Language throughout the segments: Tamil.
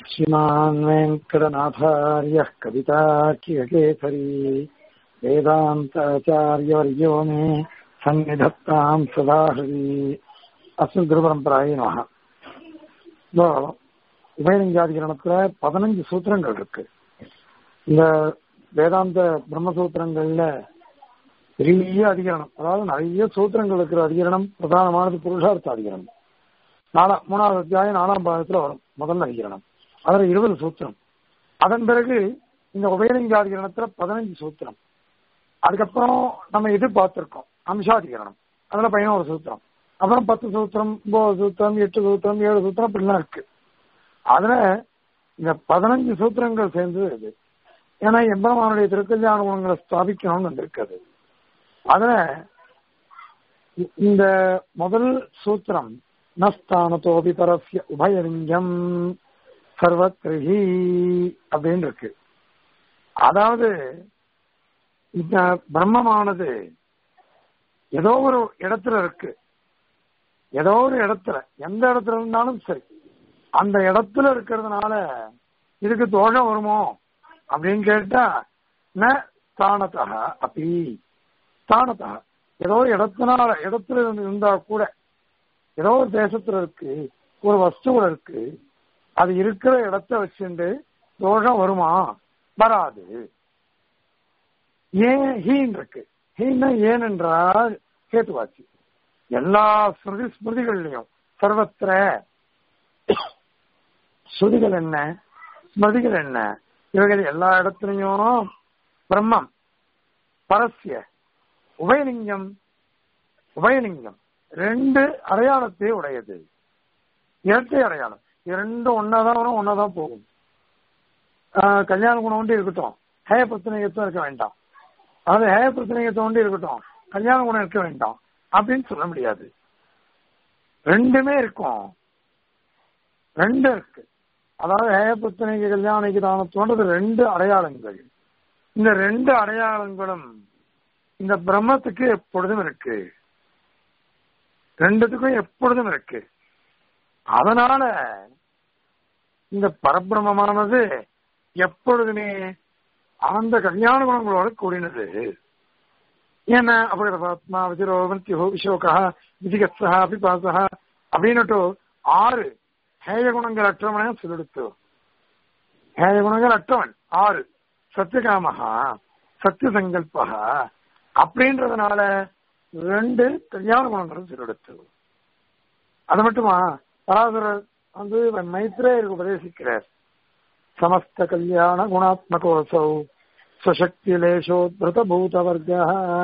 श्रीमान् वेङ्कटनाथार्यः कवितार्कियकेसरी वेदान्ताचार्यवर्यो मे सन्निधत्ताम् सदा हृदि அஸ்மின் குருபரம்பராய நமக இப்போ உபயலிங்காதிகரணத்துல பதினஞ்சு சூத்திரங்கள் இருக்கு இந்த வேதாந்த பிரம்மசூத்திரங்கள்ல பெரிய அதிகரணம் அதாவது நிறைய சூத்திரங்கள் இருக்கிற அதிகரணம் பிரதானமானது புருஷார்த்த அதிகரணம் நாலா மூணாவது அத்தியாயம் நாலாம் பாகத்துல வரும் முதல் அதிகரணம் அதுல இருபது சூத்திரம் அதன் பிறகு இந்த உபயலிங்காதிகரணத்துல பதினஞ்சு சூத்திரம் அதுக்கப்புறம் நம்ம இது பார்த்திருக்கோம் அம்சாதிகரணம் அதுல பதினோரு சூத்திரம் அப்புறம் பத்து சூத்திரம் ஒன்பது சூத்திரம் எட்டு சூத்திரம் ஏழு சூத்திரம் இப்படிலாம் இருக்கு அதுல இந்த பதினஞ்சு சூத்திரங்கள் சேர்ந்தது இது ஏன்னா எம்பெருமானுடைய திருக்கல்யாண குணங்களை ஸ்தாபிக்கணும்னு வந்திருக்குது அதுல இந்த முதல் சூத்திரம் நஸ்தானத்தோபி பரஸ்ய உபயலிங்கம் சர்வத்ரிஹி அப்படின்னு இருக்கு அதாவது இந்த பிரம்மமானது ஏதோ ஒரு இடத்துல இருக்கு ஏதோ ஒரு இடத்துல எந்த இடத்துல இருந்தாலும் சரி அந்த இடத்துல இருக்கிறதுனால இதுக்கு தோஷம் வருமோ அப்படின்னு கேட்டா ந ஸ்தானத்தக அப்படி ஸ்தானத்தக ஏதோ இடத்தினால இடத்துல இருந்தா கூட ஏதோ ஒரு தேசத்துல இருக்கு ஒரு வஸ்துவில் இருக்கு அது இருக்கிற இடத்த வச்சுட்டு தோஷம் வருமா வராது ஏன் ஹீன் இருக்கு ஹீன்னா ஏன் என்றால் கேட்டுவாச்சு எல்லா ஸ்மிருதி ஸ்மிருதிகள்லையும் சர்வத்திர ஸ்ருதிகள் என்ன ஸ்மிருதிகள் என்ன இவைகள் எல்லா இடத்துலையும் பிரம்மம் பரஸ்ய உபயலிங்கம் உபயலிங்கம் ரெண்டு அடையாளத்தை உடையது இரட்டை அடையாளம் இரண்டும் ஒன்னாதான் வரும் ஒன்னாதான் போகும் கல்யாண குணம் ஒன்று இருக்கட்டும் ஹேய பிரச்சனையத்தும் இருக்க வேண்டாம் அதாவது ஹேய பிரச்சனையத்தை ஒன்று இருக்கட்டும் கல்யாண குணம் இருக்க வேண்டாம் அப்படின்னு சொல்ல முடியாது ரெண்டுமே இருக்கும் ரெண்டு இருக்கு அதாவது ஹேயபுத்தனைக்கு கல்யாணிக்கு தானத்தோன்றது ரெண்டு அடையாளங்கள் இந்த ரெண்டு அடையாளங்களும் இந்த பிரம்மத்துக்கு எப்பொழுதும் இருக்கு ரெண்டுத்துக்கும் எப்பொழுதும் இருக்கு அதனால இந்த பரபிரமமானது எப்பொழுதுமே அந்த கல்யாண குணங்களோட கூடினது ஏன்னா அபகதாத்மா விதிரோ மிருத்யோ விசோகா விதிகத்ஸா அபிபாசா அப்படின்னுட்டு ஆறு ஹேய குணங்கள் அற்றவனே சொல்லிடுத்து ஹேய குணங்கள் அற்றவன் ஆறு சத்தியகாமகா சத்திய சங்கல்பா அப்படின்றதுனால ரெண்டு கல்யாண குணங்களும் சொல்லிடுத்து அது மட்டுமா பராசரர் வந்து மைத்ரேயருக்கு உபதேசிக்கிறார் சமஸ்த கல்யாண குணாத்மகோசௌ சுசக்திலேஷோத்ருத பூத வர்க்க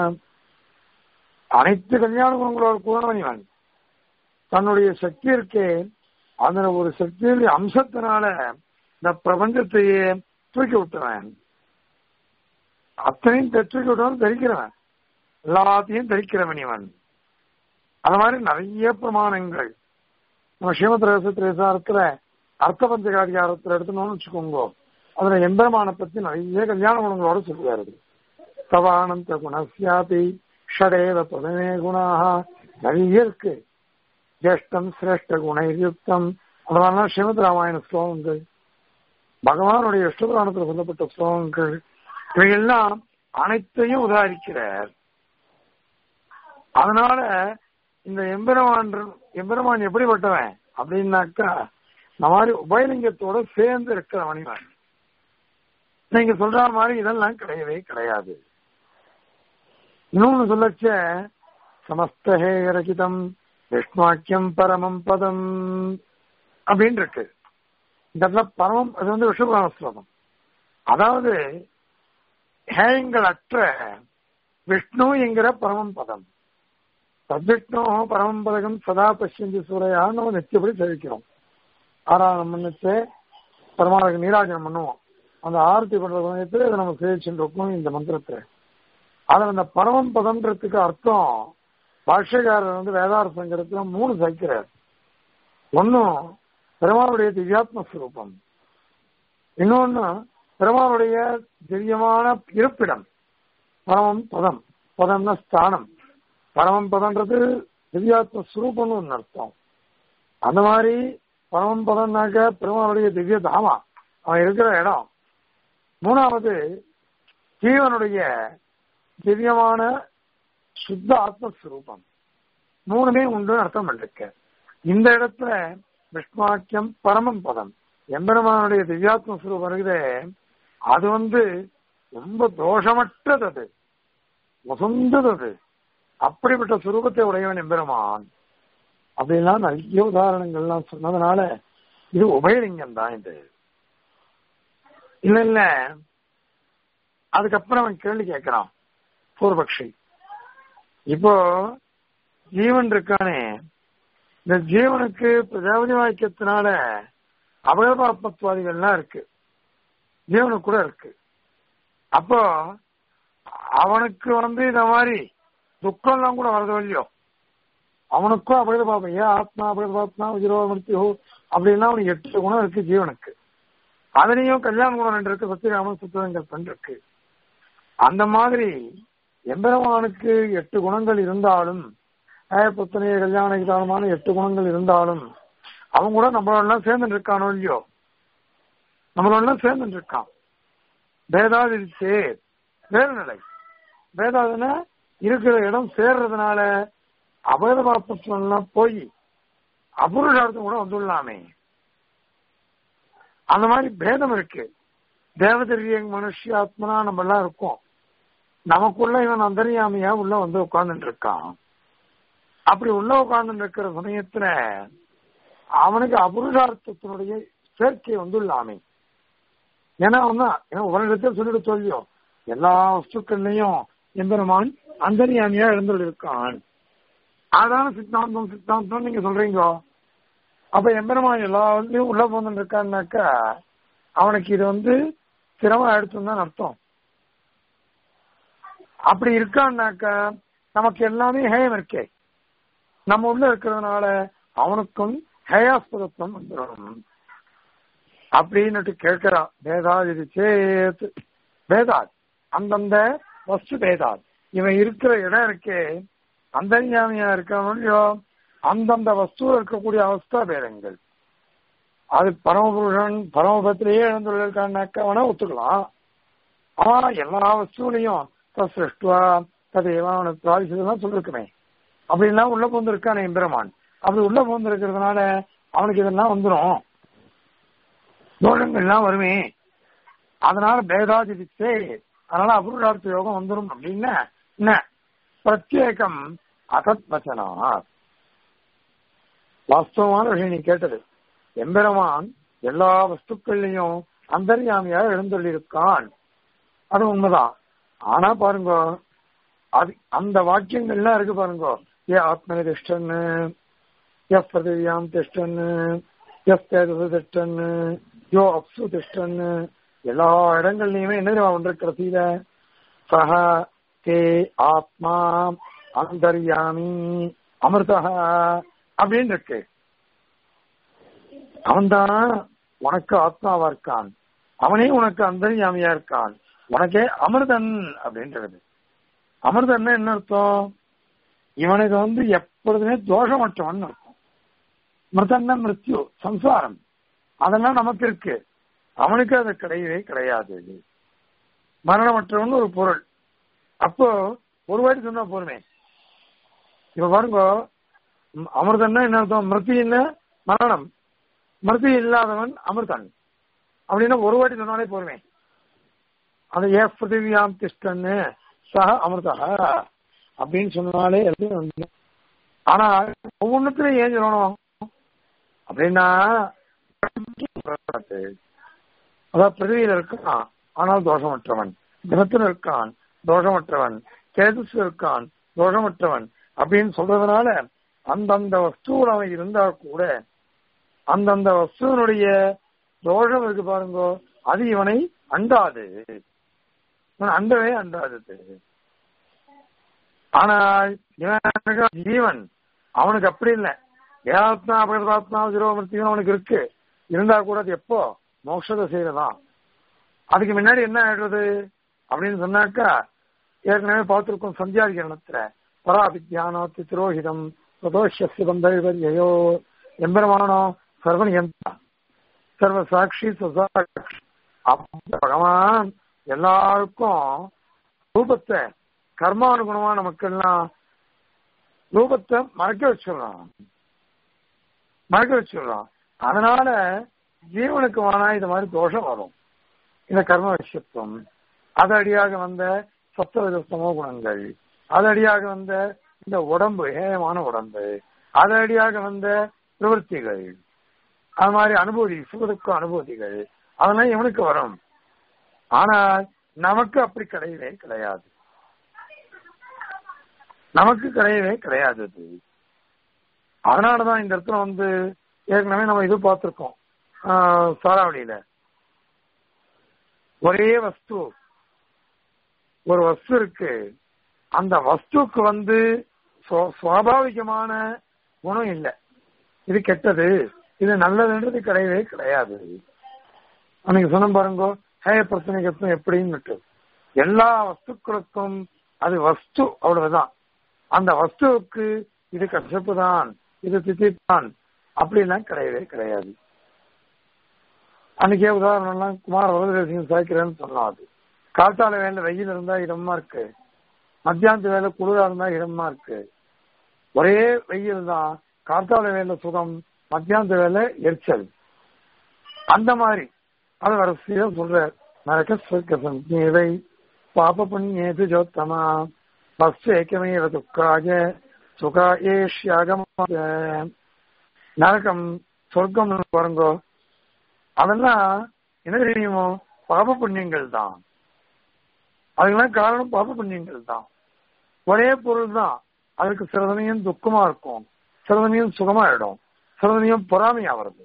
அனைத்து கல்யாண குணங்களோட பூரணவன் இவன் தன்னுடைய சக்தி இருக்கே அந்த ஒரு சக்தியுடைய அம்சத்தினால இந்த பிரபஞ்சத்தையே தூக்கி விட்டுறவன் அத்தனையும் தூக்கி விட்டவன் தரிக்கிறவன் எல்லாத்தையும் தரிக்கிறவன் இவன் அந்த மாதிரி நிறைய பிரமாணங்கள் நம்ம ஸ்ரீமத் ரகசியத்திரேசாரத்துல அர்த்த பஞ்சகாதிகாரத்துல எடுத்துனோம்னு வச்சுக்கோங்க அதுல எம்பெருமான பத்தி நிறைய கல்யாண குணங்களோட சொல்லுவாரு தவானந்த குணசியாபி ஷடேவ பதமே குணாக நிறைய இருக்கு ஜேஷ்டம் சிரேஷ்ட குணயுக்தம் அதெல்லாம் ஸ்ரீமத் ராமாயண ஸ்லோகங்கள் பகவானுடைய இஷ்டபுராணத்தில் சொல்லப்பட்ட ஸ்லோகங்கள் இவையெல்லாம் அனைத்தையும் உதாரிக்கிறார் அதனால இந்த எம்பெருமான் எம்பெருமான் எப்படிப்பட்டவன் அப்படின்னாக்கா இந்த மாதிரி உபயலிங்கத்தோட சேர்ந்து இருக்கிற மணிவன் நீங்க சொல்ற மாதிரி இதெல்லாம் கிடையவே கிடையாது இன்னொன்னு சொல்லச்ச சமஸ்தஹே ரகிதம் விஷ்ணுவாக்கியம் பரமம் பதம் அப்படின்னு இருக்கு இந்த இடத்துல பரமம் அது வந்து விஷுபுராண ஸ்லோகம் அதாவது ஹேயங்கள் அற்ற விஷ்ணு என்கிற பரமம் பதம் சத்விஷ்ணு பரமம் பதகம் சதா பசியந்தி சூரையான்னு நம்ம நித்தியப்படி சேவிக்கிறோம் ஆராதனம் பண்ணிச்சு பரமாவுக்கு நீராஜனம் பண்ணுவோம் அந்த ஆரத்தி பண்ற சமயத்துல இதை நம்ம சேவிச்சுட்டு இருக்கோம் இந்த மந்திரத்தை அதுல அந்த பரமம் பதம்ன்றதுக்கு அர்த்தம் பாஷ்யக்காரர் வந்து வேதார சங்கரத்துல மூணு சைக்கிறார் ஒன்னும் பெருமாளுடைய திவ்யாத்ம ஸ்வரூபம் இன்னொன்னு பெருமாளுடைய திவ்யமான இருப்பிடம் பரமம் பதம் பதம்னா ஸ்தானம் பரமம் பதம்ன்றது திவ்யாத்ம ஸ்வரூபம்னு ஒன்று அர்த்தம் அந்த மாதிரி பரமன் பதம்னாக்க பெருமானுடைய திவ்ய தாமா அவன் இருக்கிற இடம் மூணாவது ஜீவனுடைய திவ்யமான சுத்த ஆத்மஸ்வரூபம் மூணுமே உண்டு அர்த்தம் பண்ணிருக்க இந்த இடத்துல விஷ்ணுவாக்கியம் பரமம் பதம் எம்பெருமானுடைய திவ்யாத்ம சுரூபம் இருக்குதே அது வந்து ரொம்ப தோஷமற்றது அது வசந்தது அது அப்படிப்பட்ட சுரூபத்தை உடையவன் எம்பெருமான் அப்படின்லாம் நிறைய உதாரணங்கள்லாம் சொன்னதுனால இது உபயலிங்கம் தான் இது இல்ல இல்ல அதுக்கப்புறம் அவன் கேள்வி கேட்கிறான் பூர்வபக்ஷி இப்போ ஜீவன் இருக்கானே இந்த ஜீவனுக்கு பிரஜாபதி வாக்கியத்தினால அபகபாத்மத்வாதிகள்லாம் இருக்கு ஜீவனுக்கு கூட இருக்கு அப்போ அவனுக்கு வந்து இந்த மாதிரி துக்கம்லாம் கூட வரதோ இல்லையோ அவனுக்கும் அபகத பாப்பம் ஏன் ஆத்மா அபகத பாத்மா உஜிரோ மிருத்தியோ அப்படின்னா அவனுக்கு எட்டு குணம் இருக்கு ஜீவனுக்கு அதுலயும் கல்யாண குணம் ரெண்டு இருக்கு சத்தியராமன் சுத்தங்கள் பெண் இருக்கு அந்த மாதிரி எம்பெருமானுக்கு எட்டு குணங்கள் இருந்தாலும் புத்தனைய கல்யாண காலமான எட்டு குணங்கள் இருந்தாலும் அவன் கூட நம்மளெல்லாம் சேர்ந்து இருக்கானோ இல்லையோ நம்மளெல்லாம் சேர்ந்து இருக்கான் பேதாதிரிச்சே வேறு நிலை வேதாதுன்னா இருக்கிற இடம் சேர்றதுனால அபேத பாப்பெல்லாம் போய் அபுருஷார்த்தம் கூட வந்துடலாமே அந்த மாதிரி பேதம் இருக்கு தேவதரிய மனுஷியாத்மனா நம்ம எல்லாம் இருக்கோம் நமக்குள்ள இவன் அந்தரியாமையா உள்ள வந்து உட்கார்ந்துட்டு இருக்கான் அப்படி உள்ள உட்கார்ந்து இருக்கிற சமயத்துல அவனுக்கு அபுருஷார்த்தத்தினுடைய சேர்க்கை வந்துள்ளாமே ஏன்னா அவன் ஏன்னா ஒரு இடத்துல சொல்லிட்டு சொல்லியோ எல்லா வஸ்துக்கள்லையும் எம்பெருமான் அந்தரியாமியா இருந்துள்ளிருக்கான் அதான சித்தாந்தம் சித்தாந்தம் நீங்க சொல்றீங்க அப்ப எம்பெருமான் எல்லா வந்து உள்ள போந்து இருக்கான்னாக்கா அவனுக்கு இது வந்து சிரமம் எடுத்துன்னு தான் அர்த்தம் அப்படி இருக்கான்னாக்கா நமக்கு எல்லாமே ஹேயம் இருக்கே நம்ம உள்ள இருக்கிறதுனால அவனுக்கும் ஹேயாஸ்பதத்துவம் வந்துடும் அப்படின்னுட்டு கேட்கிறான் பேதாத் இது சேத் பேதாத் அந்தந்த வஸ்து பேதாத் இவன் இருக்கிற இடம் இருக்கே அந்தர்யாமியா இருக்கணும்லையோ அந்தந்த வஸ்துவில் இருக்கக்கூடிய அவஸ்தா பேதங்கள் அது பரமபுருஷன் பரமபத்திலேயே இழந்துள்ளிருக்கான்னாக்க அவனை ஒத்துக்கலாம் ஆனா எல்லா வஸ்துவிலையும் சிருஷ்டுவா ததேவா அவனுக்கு பிராதிசதெல்லாம் சொல்லிருக்குமே அப்படின்லாம் உள்ள போந்து இருக்கானே எம்பெருமான் அப்படி உள்ள போந்து இருக்கிறதுனால அவனுக்கு இதெல்லாம் வந்துடும் தோஷங்கள்லாம் வருமே அதனால பேதாதிச்சே அதனால அபுருடார்த்த யோகம் வந்துடும் அப்படின்னா என்ன பிரத்யேகம் அசத் வச்சனா வாஸ்தவமான விஷயம் நீ கேட்டது எம்பெருமான் எல்லா வஸ்துக்கள்லையும் அந்தர்யாமியாக எழுந்தள்ளிருக்கான் அது உண்மைதான் ஆனா பாருங்க அது அந்த வாக்கியங்கள்லாம் இருக்கு பாருங்க ஏ ஆத்மனி திஷ்டன்னு எஸ் பிரதிவியாம் திஷ்டன்னு எஸ் தேஜசு திஷ்டன்னு யோ அப்சு திஷ்டன்னு எல்லா இடங்கள்லயுமே என்ன தெரியுமா வந்திருக்கிற சீல சஹ தே ஆத்மா அந்தர்யாமி அமிர்தா அப்படின்னு இருக்கு அவன்தான் உனக்கு ஆத்மாவா இருக்கான் அவனே உனக்கு அந்தர்யாமியா இருக்கான் உனக்கே அமிர்தன் அப்படின்றது அமிர்தன் என்ன அர்த்தம் இவனுக்கு வந்து எப்பொழுதுமே தோஷமற்றவன் அர்த்தம் மிருதன்னா மிருத்யு சம்சாரம் அதெல்லாம் நமக்கு இருக்கு அவனுக்கு அது கிடையவே கிடையாது மரணமற்றவன் ஒரு பொருள் அப்போ ஒரு வாட்டி சொன்னா போருமே இப்ப பாருங்க அமிர்தன்னா என்ன அர்த்தம் மிருத்தின்னு மரணம் மிருதி இல்லாதவன் அமிர்தன் அப்படின்னா ஒரு வாட்டி சொன்னாலே போருமே அந்த ஏ பிருத்திவியாம் திஷ்டன்னு சக அமிர்தா அப்படின்னு சொன்னாலே எல்லாம் ஆனா ஒவ்வொன்றுத்திலும் ஏன் சொல்லணும் அப்படின்னா அதான் பிரிவியில் இருக்கான் ஆனால் தோஷமற்றவன் தினத்தில் இருக்கான் தோஷமற்றவன் தேஜஸ் இருக்கான் தோஷமற்றவன் அப்படின்னு சொல்றதுனால அந்தந்த வஸ்துவில் அவன் இருந்தா கூட அந்தந்த வஸ்துவனுடைய தோஷம் இருக்கு பாருங்க அது இவனை அண்டாது இவன் அண்டவே அண்டாது ஆனால் இவன் ஜீவன் அவனுக்கு அப்படி இல்லை ஏதாத்மா அபகதாத்மா ஜீரோமர்த்தியும் அவனுக்கு இருக்கு இருந்தா கூட அது எப்போ மோட்சத செய்யறதான் அதுக்கு முன்னாடி என்ன ஆயிடுறது அப்படின்னு சொன்னாக்கா ஏற்கனவே பார்த்திருக்கோம் சந்தியாதிகரணத்துல பராபித்யானோ திரோஹிதம் பிரதோஷிய பந்தவிபரியோ எம்பெருமானோ சர்வனியந்தா சர்வ சாட்சி சுசாட்சி அப்ப பகவான் எல்லாருக்கும் ரூபத்தை கர்மானுகுணமா நமக்கெல்லாம் ரூபத்தை மறைக்க வச்சிடறான் மறைக்க வச்சிடறான் அதனால ஜீவனுக்கு வேணா இது மாதிரி தோஷம் வரும் இந்த கர்ம விஷயத்துவம் அதடியாக வந்த சப்தவித சமோ குணங்கள் அதடியாக வந்த இந்த உடம்பு ஏயமான உடம்பு அதடியாக வந்த பிரவൃத்திகள் அது மாதிரி அனுபூதி சுகதுக்க அனுபூதிகள் அதெல்லாம் இவனுக்கு வரும் ஆனால் நமக்கு அப்படி கிடையவே கிடையாது நமக்கு கிடையவே கிடையாது அது அதனாலதான் இந்த இடத்துல வந்து ஏற்கனவே நம்ம இது பார்த்திருக்கோம் ஆஹ் சாராவளியில ஒரே வஸ்து ஒரு வஸ்து இருக்கு அந்த வஸ்துக்கு வந்து சுவ- சுவாபாவிகமான குணம் இல்லை இது கெட்டது இது நல்லதுன்றது கிடையவே கிடையாது அன்னைக்கு சொன்ன பாருங்க ஹேய பிரச்சனைக்கும் எப்படின்னு எல்லா வஸ்துக்களுக்கும் அது வஸ்து அவ்வளவுதான் அந்த வஸ்துவுக்கு இது கசப்பு தான் இது தித்திப்பான் அப்படிலாம் கிடையவே கிடையாது அன்னைக்கே உதாரணம்லாம் குமார வரதரசியம் சாய்க்கிறேன்னு சொன்னோம் அது காத்தால வேலை வெயில் இருந்தா இடமா இருக்கு மத்தியானத்து வேலை குளிரா இருந்தா இடமா இருக்கு ஒரே வெயில் தான் காத்தால வேலை சுகம் மத்தியானத்து வேலை எரிச்சல் அந்த மாதிரி அது வரிசையா சொல்ற நரக சொர்க்க சஞ்சீவை பாப புண்ணியது ஜோத்தமா பஸ் ஏக்கமேவ துக்காய சுகா ஏஷ்யாகம நரகம் சொர்க்கம் பாருங்கோ அதெல்லாம் என்ன தெரியுமோ பாப புண்ணியங்கள் தான் அதுக்கெல்லாம் காரணம் பாப புண்ணியங்கள் தான் ஒரே பொருள் தான் அதுக்கு சில சமயம் துக்கமா இருக்கும் சில சமயம் சுகமாயிடும் சில சமயம் பொறாமையா வருது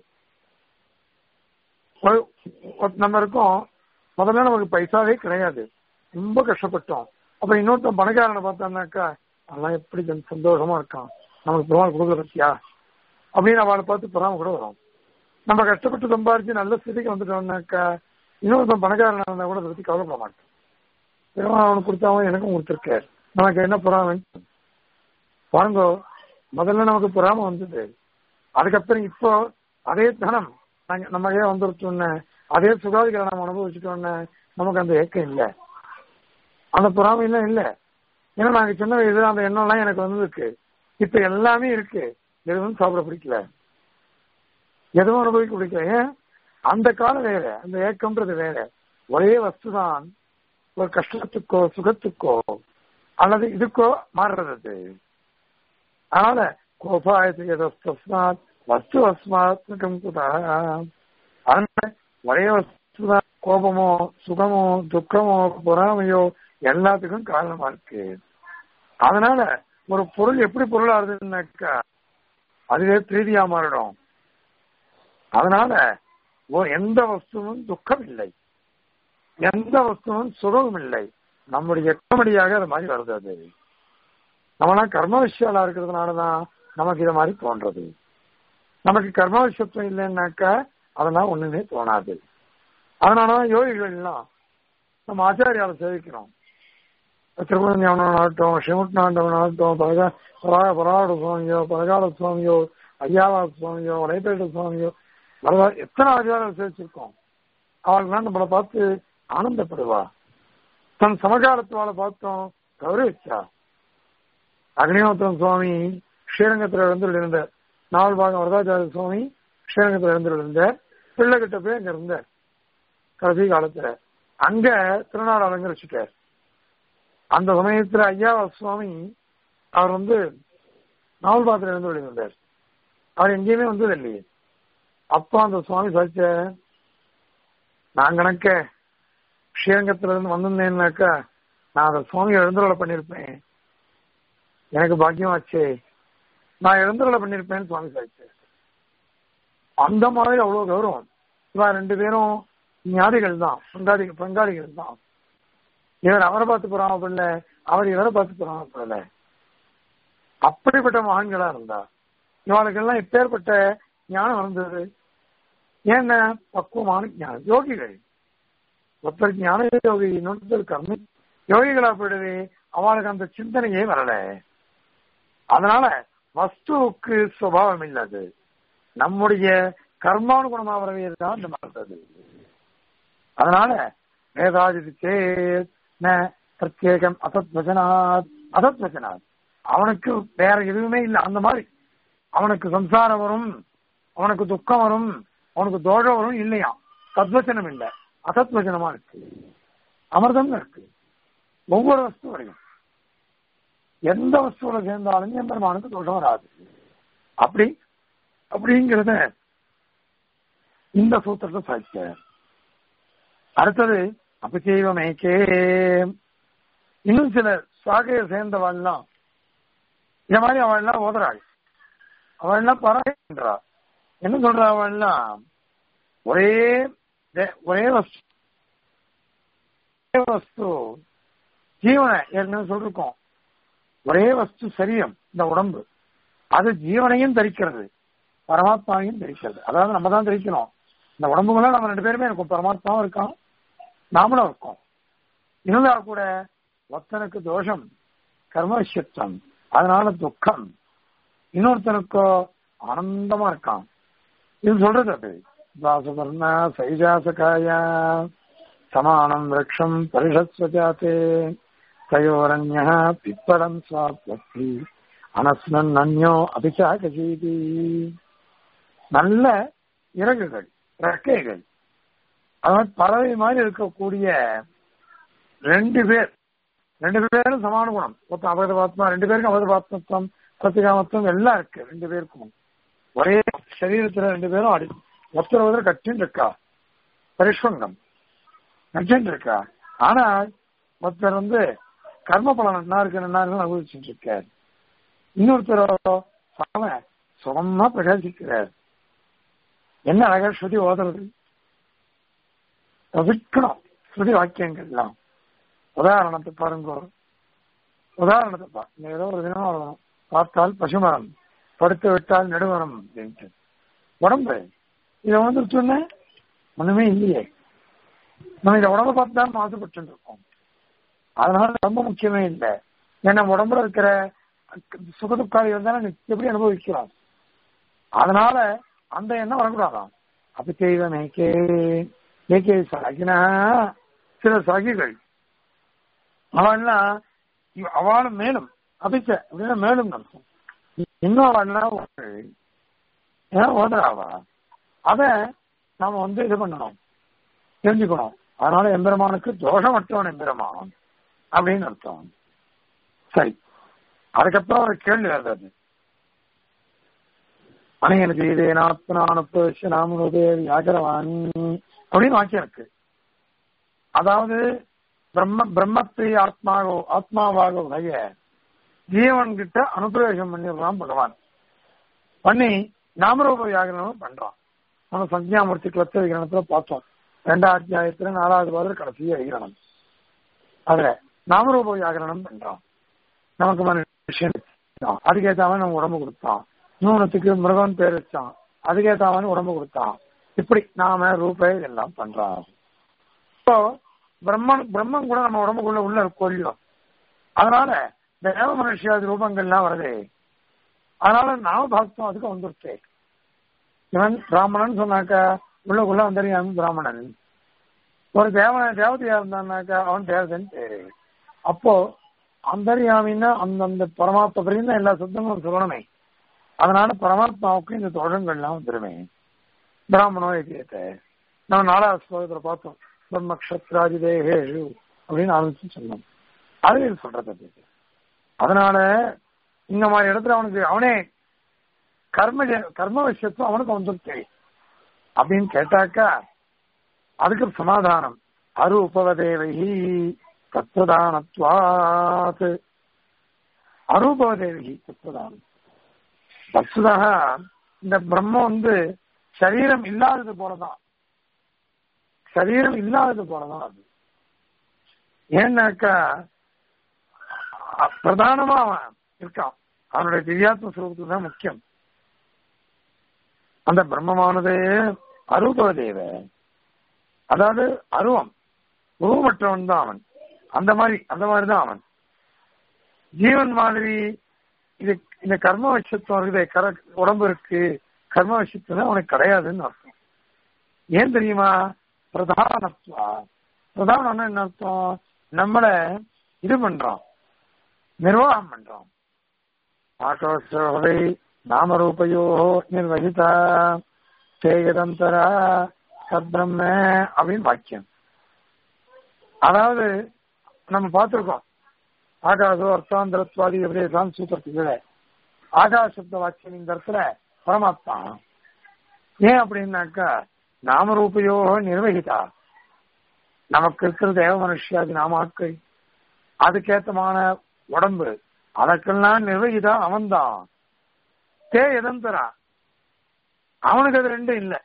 ஒரு- ஒரு- நம்ம இருக்கோம் முதல்ல நமக்கு பைசாவே கிடையாது ரொம்ப கஷ்டப்பட்டோம் அப்ப இன்னொருத்தன் பணக்காரனை பார்த்தான்னாக்கா அதெல்லாம் எப்படி சந்த- சந்தோஷமா இருக்கான் நமக்கு பெருமாள் கொடுக்குற பத்தியா அப்படின்னு அவளை பார்த்து பொறாம கூட வரும் நம்ம கஷ்டப்பட்டு சம்பாரிச்சு நல்ல ஸ்திதிக்கு வந்துட்டோம்னாக்கா இன்னொருத்தன் பணக்காரனா இருந்தா கூட அதை பத்தி கவலைப்பட மாட்டோம் பெருமாள் அவனுக்கு கொடுத்தாவும் எனக்கும் கொடுத்துருக்காரு நமக்கு என்ன பொறாமை பாருங்க முதல்ல நமக்கு பொறாம வந்தது அதுக்கப்புறம் இப்போ அதே தனம் நாங்க நம்ம ஏன் வந்துருச்சோன்னு அதே சுகாதிகளை நம்ம அனுபவிச்சுட்டோன்னு நமக்கு அந்த ஏக்கம் இல்லை அந்த பொறாமை எல்லாம் இல்லை ஏன்னா நாங்க சின்ன வயசுல அந்த எண்ணம்லாம் எனக்கு வந்திருக்கு இப்ப எல்லாமே இருக்கு எதுவும் சாப்பிட பிடிக்கல எதுவும் அனுபவிக்க பிடிக்கல ஏன் அந்த காலம் வேற அந்த ஏக்கம்ன்றது வேற ஒரே வஸ்துதான் ஒரு கஷ்டத்துக்கோ சுகத்துக்கோ அல்லது இதுக்கோ மாறுறது அது. அதனால கோபாயத்தஸ்மாத் வஸ்து அஸ்மாத் குதா அதனால ஒரே வஸ்துதான் கோபமோ சுகமோ துக்கமோ பொறாமையோ எல்லாத்துக்கும் காரணமா இருக்கு அதனால ஒரு பொருள் எப்படி பொருளாகுதுன்னாக்கா அதுவே பிரீதியா மாறிடும் அதனால ஒ- எந்த வஸ்துவும் துக்கம் இல்லை எந்த வஸ்துவும் சுகமும் இல்லை நம்முடைய எக்கமடியாக அது மாதிரி வருது அது நம்மளாம் கர்ம விஷயாலா இருக்கிறதுனாலதான் நமக்கு இது மாதிரி தோன்றது நமக்கு கர்ம விஷயத்துவம் இல்லைன்னாக்கா அதெல்லாம் ஒண்ணுமே தோணாது அதனாலதான் யோகிகள் எல்லாம் நம்ம ஆச்சாரியால சேவிக்கிறோம் திருமணம் ஸ்ரீமுட்நாண்டவன் ஆகட்டும் பரகா பரா பராட சுவாமியோ பரகால சுவாமியோ ஐயாவா சுவாமியோ வடைப்பேட்ட சுவாமியோ வரதா எத்தனை ஆச்சாரம் சேவிச்சிருக்கோம் அவர்கள்லாம் நம்மளை பார்த்து ஆனந்தப்படுவா தன் சமகாலத்துவால பார்த்தோம் கௌரவிச்சா அக்னிஹோத்திரம் சுவாமி ஸ்ரீரங்கத்தில் எழுந்துள்ள இருந்த நாவல் பாகம் வரதாச்சாரிய சுவாமி ஸ்ரீரங்கத்தில் எழுந்துள்ள இருந்த பிள்ளைகிட்ட போய் அங்க இருந்தார் கடைசி காலத்துல அங்க திருநாள் அலங்கரிச்சுட்டார் அந்த சமயத்துல ஐயா சுவாமி அவர் வந்து நாவல் பாத்திரம் எழுந்துள்ள இருந்தார் அவர் எங்கேயுமே வந்தது இல்லையே அப்போ அந்த சுவாமி சாச்ச நான் கணக்க ஸ்ரீரங்கத்துல இருந்து வந்திருந்தேன்னாக்கா நான் அந்த சுவாமி எழுந்துருளை பண்ணிருப்பேன் எனக்கு பாக்கியமாச்சே நான் எழுந்துருளை பண்ணிருப்பேன்னு சுவாமி சாய்ச்சார் அந்த மாதிரி அவ்வளவு கௌரவம் இவா ரெண்டு பேரும் ஞாதிகள் தான் பங்காளி பங்காளிகள் தான் இவர் அவரை பார்த்து போறாம பிள்ளை அவர் இவரை பார்த்து போறாம பிள்ளை அப்படிப்பட்ட மகான்களா இருந்தா இவளுக்கெல்லாம் இப்பேற்பட்ட ஞானம் வந்தது ஏன்னா பக்குவமான ஞானம் யோகிகள் ஒருத்தர் ஞான யோகி இன்னொருத்தர் கர்ம யோகிகளா போயிடுது அவளுக்கு அந்த சிந்தனையே வரல அதனால வஸ்துவுக்கு சுபாவம் இல்லாது நம்முடைய கர்மானுகுணமா வரவேது தான் இந்த மறுத்தது அதனால வேதாதி சேத் ந பிரத்யேகம் அசத் வச்சனாத் அசத் வச்சனாத் அவனுக்கு வேற எதுவுமே இல்லை அந்த மாதிரி அவனுக்கு சம்சாரம் வரும் அவனுக்கு துக்கம் வரும் அவனுக்கு தோஷம் வரும் இல்லையா சத்வச்சனம் இல்லை அசத்வச்சனமா இருக்கு அமிர்தம் இருக்கு ஒவ்வொரு வஸ்துவரையும் எந்த வஸ்துவில சேர்ந்தாலும் எம்பெருமானுக்கு தோஷம் வராது அப்படி அப்படிங்கிறத இந்த சூத்திரத்தை சாதிக்க அடுத்தது அபிச்சைவமேக்கே இன்னும் சில சாகையை சேர்ந்தவாள்லாம் இந்த மாதிரி அவள்லாம் ஓதுறாள் அவள்லாம் பரவாயில்லைன்றா என்ன சொல்றா அவள்லாம் ஒரே தே- ஒரே வஸ்து ஒரே வஸ்து ஜீவனை ஏற்கனவே சொல்லிருக்கோம் ஒரே வஸ்து சரீரம் இந்த உடம்பு அது ஜீவனையும் தரிக்கிறது பரமாத்மாவையும் தரிக்கிறது அதாவது நம்ம தான் தரிக்கணும் இந்த உடம்புக்குள்ள நம்ம ரெண்டு பேருமே இருக்கும் பரமாத்மாவும் இருக்கான் நாமளும் இருக்கோம் இருந்தா கூட ஒருத்தனுக்கு தோஷம் கர்மவிஷத்தம் அதனால துக்கம் இன்னொருத்தனுக்கோ ஆனந்தமா இருக்கான் இது சொல்றது அது தாசபர்ணா சைஜாசகாய சமானம் விரக்ஷம் பரிஷத்வஜாத்தே தயோரண்ய பிப்படம் சாத்வத்தி அனஸ்னன் நன்யோ அபிஷாகசீதி நல்ல இறகுகள் ரெக்கைகள் அதாவது பறவை மாதிரி இருக்கக்கூடிய ரெண்டு பேர் ரெண்டு பேரும் சமான குணம் மொத்தம் அபகதபாத்மா ரெண்டு பேருக்கும் அபகதபாத்மத்துவம் சத்தியகாமத்துவம் எல்லாம் இருக்கு ரெண்டு பேருக்கும் ஒரே சரீரத்துல ரெண்டு பேரும் அடி ஒருத்தர் ஒருத்தர் கட்டின்னு இருக்கா பரிஷ்வங்கம் கட்டின்னு இருக்கா ஆனா ஒருத்தர் வந்து கர்ம பலன் என்ன இருக்கு என்ன இருக்கு அனுபவிச்சுட்டு இருக்கார் இன்னொருத்தர் சாம சுகமா பிரகாசிக்கிறார் என்ன அழகா ஸ்ருதி ஓதுறது ரசிக்கணும் ஸ்ருதி வாக்கியங்கள்லாம் உதாரணத்தை பாருங்க உதாரணத்தை பா இந்த ஏதோ ஒரு தினம் வரணும் பார்த்தால் பசுமரம் படுத்து விட்டால் நெடுமரம் அப்படின்ட்டு உடம்பு இதை வந்து சொன்ன ஒண்ணுமே இல்லையே நம்ம இந்த உடம்ப பார்த்து தான் மாசுபட்டு இருக்கோம் அதனால ரொம்ப முக்கியமே இல்லை ஏன்னா உடம்புல இருக்கிற சுகதுக்காரி இருந்தாலும் எப்படி அனுபவிக்கிறோம் அதனால அந்த எண்ணம் வரக்கூடாதாம் அப்ப தெய்வம் ஏகே ஏகே சகினா சில சகிகள் அவன்லாம் இவ- அவளும் மேலும் அபிச்ச அப்படின்னா மேலும் அர்த்தம் இன்னும் அவன்லாம் ஒரு- ஏன் ஓதுறாவா அத நாம வந்து இது பண்ணணும் தெரிஞ்சுக்கணும் அதனால எம்பெருமானுக்கு தோஷமற்றவன் எம்பெருமான் அப்படின்னு அர்த்தம் சரி அதுக்கப்புறம் ஒரு கேள்வி வருது அணையனுக்கு இதே நாத்மனானுப்பு நாமனுதே வியாகரவான் அப்படின்னு வாக்கியம் இருக்கு அதாவது பிரம்ம பிரம்மத்தை ஆத்மாவோ ஆத்மாவாக உடைய ஜீவன் கிட்ட அனுப்பிரவேசம் பண்ணிடுறான் பகவான் பண்ணி நாமரூப வியாகரணம் பண்றான் நம்ம சஞ்ஞாமூர்த்தி கிளத்த விகரணத்துல பார்த்தோம் ரெண்டாம் அத்தியாயத்துல நாலாவது வாரம் கடைசி விகரணம் அதுல நாமரூப வியாகரணம் பண்றான் நமக்கு மனுஷன் கொடுத்தான். அதுக்கேத்தாம நம்ம உடம்பு கொடுத்தான் நூனத்துக்கு மிருகன் பேர் வச்சான் அதுக்கேத்தாம உடம்பு கொடுத்தான் இப்படி நாம ரூபே எல்லாம் பண்றான் இப்போ பிரம்மன் பிரம்மன் கூட நம்ம உடம்புக்குள்ள உள்ள கொல்லும் அதனால தேவ மனுஷியாதி ரூபங்கள்லாம் வருது அதனால நாம பக்தம் அதுக்கு வந்துருச்சு இவன் பிராமணன் சொன்னாக்கா உள்ளக்குள்ள வந்தறியாம பிராமணன் ஒரு தேவன தேவதையா இருந்தான்னாக்கா அவன் தேவதன் பேரு அப்போ அந்தரியாமின்னா அந்தந்த பரமாத்மா பிரிந்த எல்லா சுத்தங்களும் சொல்லணுமே அதனால பரமாத்மாவுக்கு இந்த தோஷங்கள்லாம் வந்துருமே பிராமணோ ஏகியத்தை நம்ம நாலாவது ஸ்லோகத்துல பார்த்தோம் பிரம்மக்ஷத்ராதி தேகேஷு அப்படின்னு ஆரம்பிச்சு சொன்னோம் அது இது சொல்றது அது. அதனால இந்த மாதிரி இடத்துல அவனுக்கு அவனே கர்ம கர்ம விஷயத்தும் அவனுக்கு வந்துருச்சு அப்படின்னு கேட்டாக்கா அதுக்கு சமாதானம் அரு உபவதேவகி தத்வதானத்வாத் அரூபவதேவகி தத்வதானம் வசுதா இந்த பிரம்மம் வந்து சரீரம் இல்லாதது போலதான் சரீரம் இல்லாதது போலதான் அது ஏன்னாக்கா அ- பிரதானமா அவன் இருக்கான் அவனுடைய திவ்யாத்ம சுரூபத்துக்கு தான் முக்கியம் அந்த பிரம்மமானது அரூப தேவ அதாவது அருவம் உருவமற்றவன் தான் அவன் அந்த மாதிரி அந்த மாதிரி தான் அவன் ஜீவன் மாதிரி இது இந்த கர்ம வச்சத்துவம் இருக்குது கர உடம்பு இருக்கு கர்ம விஷயத்துல அவனுக்கு கிடையாதுன்னு அர்த்தம் ஏன் தெரியுமா பிரதானத்வா பிரதானம்னா என்ன அர்த்தம் நம்மள இது பண்றோம் நிர்வாகம் பண்றோம் ஆகாசோவை நாமரூபயோ நிர்வகிதா தேயதந்தரா சத்பிரம்ம அப்படின்னு வாக்கியம் அதாவது நம்ம பார்த்திருக்கோம் ஆகாசோ அர்த்தாந்திரத்வாதி எப்படியெல்லாம் சூத்திரத்துக்கு ஆகாச சப்த வாக்கியம் இந்த இடத்துல பரமாத்மா ஏன் அப்படின்னாக்கா நாமரூபயோ நிர்வகிதா நமக்கு இருக்கிற தேவ மனுஷியாதி நாமாக்கள் அதுக்கேத்தமான உடம்பு அதற்கெல்லாம் நிர்வகிதா அவன்தான் தே எதந்தரா அவனுக்கு அது ரெண்டும் இல்லை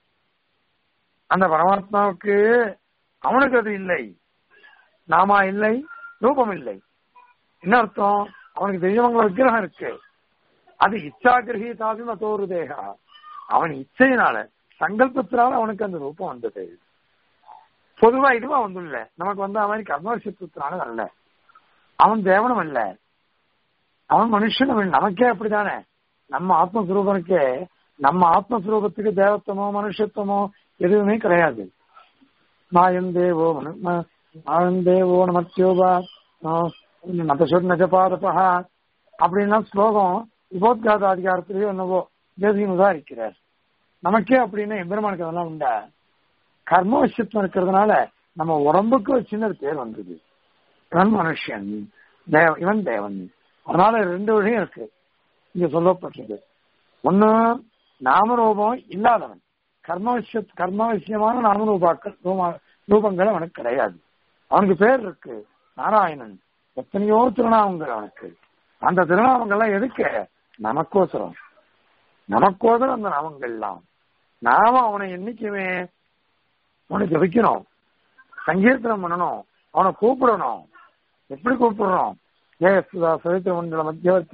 அந்த பரமாத்மாவுக்கு அவனுக்கு அது இல்லை நாமா இல்லை ரூபம் இல்லை என்ன அர்த்தம் அவனுக்கு தெய்வங்கள விக்கிரகம் இருக்கு அது இச்சா கிரகீதாதி மத்தோரு தேகா அவன் இச்சையினால சங்கல்பத்தினால அவனுக்கு அந்த ரூபம் வந்தது பொதுவா இதுவா வந்துள்ள நமக்கு வந்து அவன் கர்மவசியத்தினால வரல அவன் தேவனும் அல்ல அவன் மனுஷனும் இல்லை. நமக்கே அப்படித்தானே நம்ம ஆத்மஸ்வரூபனுக்கே நம்ம ஆத்மஸ்வரூபத்துக்கு தேவத்தமோ மனுஷத்துவமோ எதுவுமே கிடையாது மாயம் தேவோ மனு- ம- மாயம் தேவோ நமத்தியோபா நபசுர் நஜபாதபா அப்படின்லாம் ஸ்லோகம் உபோத்காத அதிகாரத்திலேயோ என்னவோ தேசியம் உதாரிக்கிறார் நமக்கே அப்படின்னு எம்பெருமானுக்கு அதெல்லாம் உண்டா கர்ம விஷயத்துவம் இருக்கிறதுனால நம்ம உடம்புக்கு ஒரு சின்ன பேர் வந்தது இவன் மனுஷன் தேவ இவன் தேவன் அதனால ரெண்டு விஷயம் இருக்கு இங்க சொல்லப்பட்டது ஒண்ணு நாமரூபம் இல்லாதவன் கர்ம விஷய கர்ம விஷயமான நாமரூபாக்கள் ரூபா- ரூபங்கள் அவனுக்கு கிடையாது அவனுக்கு பேர் இருக்கு நாராயணன் எத்தனையோ திருநாமங்கள் அவனுக்கு அந்த திருநாமங்கள்லாம் எதுக்கு நமக்கோசரம் நமக்கோசரம் அந்த நாமங்கள்லாம் நாம அவனை என்னைக்குமே அவனுக்கு வைக்கணும் சங்கீர்த்தனம் பண்ணணும் அவனை கூப்பிடணும் எப்படி கூப்பிடுறோம் ஏ சுதா சவித்திர மண்டல மத்தியவர்த்தி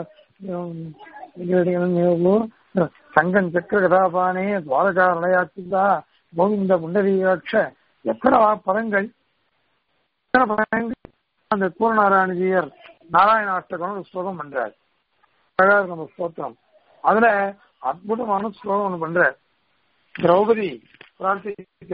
நாராயண சங்கன் சக்கர கதாபானே துவாரகா நிலையாச்சுதா கோவிந்த புண்டரீகாட்ச எத்தனை வா- பதங்கள் எத்தனை பதங்கள் அந்த பூர்ணநாராயணஜியர் நாராயண அஷ்டகம் ஒரு ஸ்லோகம் பண்றார் அழகா இருக்கு நம்ம ஸ்தோத்திரம் அதுல அற்புதமான ஸ்லோகம் ஒண்ணு பண்றார் திரௌபதி பிரார்த்திக்கிற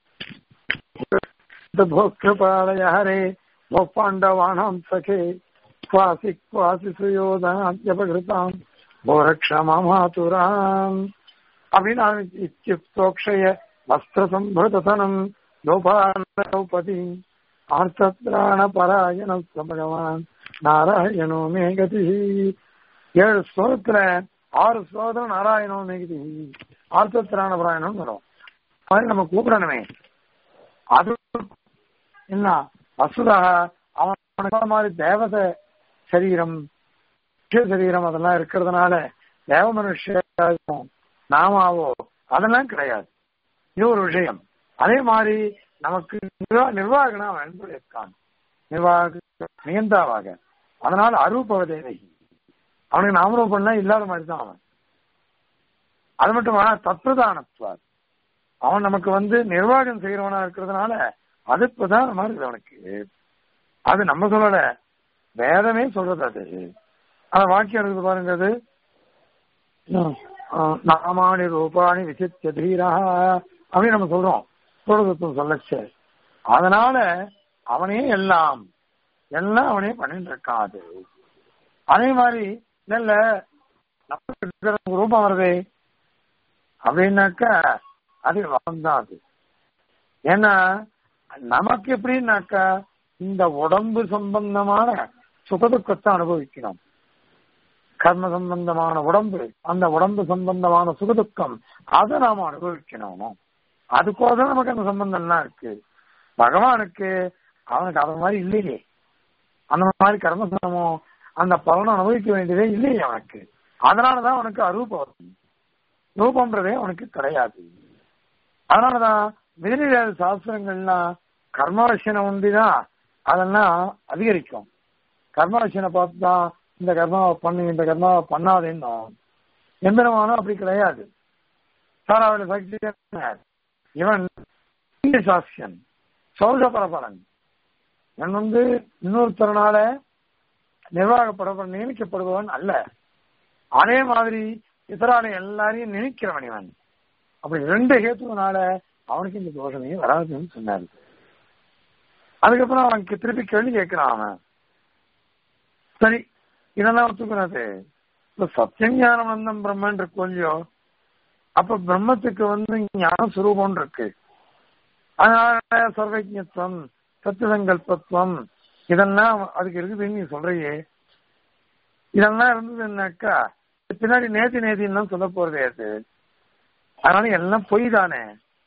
भोक्तृपालय हरे भो पाण्डवानां सखे क्वासि क्वासि सुयोधनाद्यपकृताम् भो रक्ष मामातुराम् अविना इत्युक्तोक्षय वस्त्रसम्भृततनम् लोपानौपति ஆர்த்தத்ராணபராயணஸ்த பகவான் நாராயணோ மேகதி ஏழு ஸ்லோகத்துல ஆறு ஸ்லோகம் நாராயணோ மேகதி ஆர்த்தத்ராண பராயணம் வரும் அது நம்ம கூப்பிடணுமே அது என்ன வசுதா அவன் மாதிரி தேவத சரீரம் மனுஷ சரீரம் அதெல்லாம் இருக்கிறதுனால தேவ மனுஷம் நாமாவோ அதெல்லாம் கிடையாது இது ஒரு விஷயம் அதே மாதிரி நமக்கு நிர்வா நிர்வாகனா அவன் இருக்கான் நிர்வாக நியந்தாவாக அதனால அரூபவ தேவை அவனுக்கு நாமரூபம்லாம் இல்லாத மாதிரி தான் அவன் அது மட்டுமா தத்துவதானத்துவார் அவன் நமக்கு வந்து நிர்வாகம் செய்யறவனா இருக்கிறதுனால அது பிரதானமா இருக்குது அவனுக்கு அது நம்ம சொல்லல வேதமே சொல்றது அது அந்த வாக்கியம் இருக்குது பாருங்க அது அஹ், நாமானி ரூபாணி விசித்திய தீரா அப்படின்னு நம்ம சொல்றோம் சூழதத்துவம் சொல்லச்சு அதனால அவனே எல்லாம் எல்லாம் அவனே பண்ணிட்டு இருக்கான் அது அதே மாதிரி இல்ல நமக்கு இருக்கிற ரூபம் வருதே அப்படின்னாக்கா அது தான் அது ஏன்னா நமக்கு எப்படின்னாக்கா இந்த உடம்பு சம்பந்தமான சுகதுக்கத்தை அனுபவிக்கணும் கர்ம சம்பந்தமான உடம்பு அந்த உடம்பு சம்பந்தமான சுகதுக்கம் அதை நாம அனுபவிக்கணும் அதுக்கோசரம் நமக்கு அந்த சம்பந்தம்லாம் இருக்கு பகவானுக்கு அவனுக்கு அது மாதிரி இல்லையே அந்த மாதிரி கர்மசமோ அந்த பலனை அனுபவிக்க வேண்டியதே இல்லையே அவனுக்கு அதனாலதான் அவனுக்கு அரூபம் ரூபம்ன்றதே அவனுக்கு கிடையாது அதனாலதான் விதிநிலை சாஸ்திரங்கள்லாம் கர்மவசனை உண்டிதான் அதெல்லாம் அதிகரிக்கும் கர்மவசனை பார்த்து தான் இந்த கர்மாவை பண்ணு இந்த கர்மாவை பண்ணாதேன்னு எந்திரமானும் அப்படி கிடையாது சாராவில் சக்தி இவன் சாட்சியன் சௌத பரபரன் இவன் வந்து இன்னொருத்தரனால நிர்வாகப்பட நியமிக்கப்படுபவன் அல்ல அதே மாதிரி இத்தரால எல்லாரையும் நினைக்கிறவன் இவன் அப்படி ரெண்டு ஹேத்துவனால அவனுக்கு இந்த தோஷமே வராதுன்னு சொன்னாரு அதுக்கப்புறம் அவனுக்கு திருப்பி கேள்வி கேட்கிறான் அவன் சரி இதெல்லாம் ஒத்துக்கிறது இப்ப சத்தியம் ஞானம் வந்தம் பிரம்மன் இருக்கு இல்லையோ அப்ப பிரம்மத்துக்கு வந்து ஞான சுரூபம் இருக்கு அதனால சர்வஜத்துவம் சத்தியசங்கல்பத்துவம் இதெல்லாம் அதுக்கு இருக்குதுன்னு நீ சொல்றியே இதெல்லாம் இருந்ததுன்னாக்கா பின்னாடி நேத்தி நேத்தின்னு தான் சொல்ல போறதே அது அதனால எல்லாம் பொய் தானே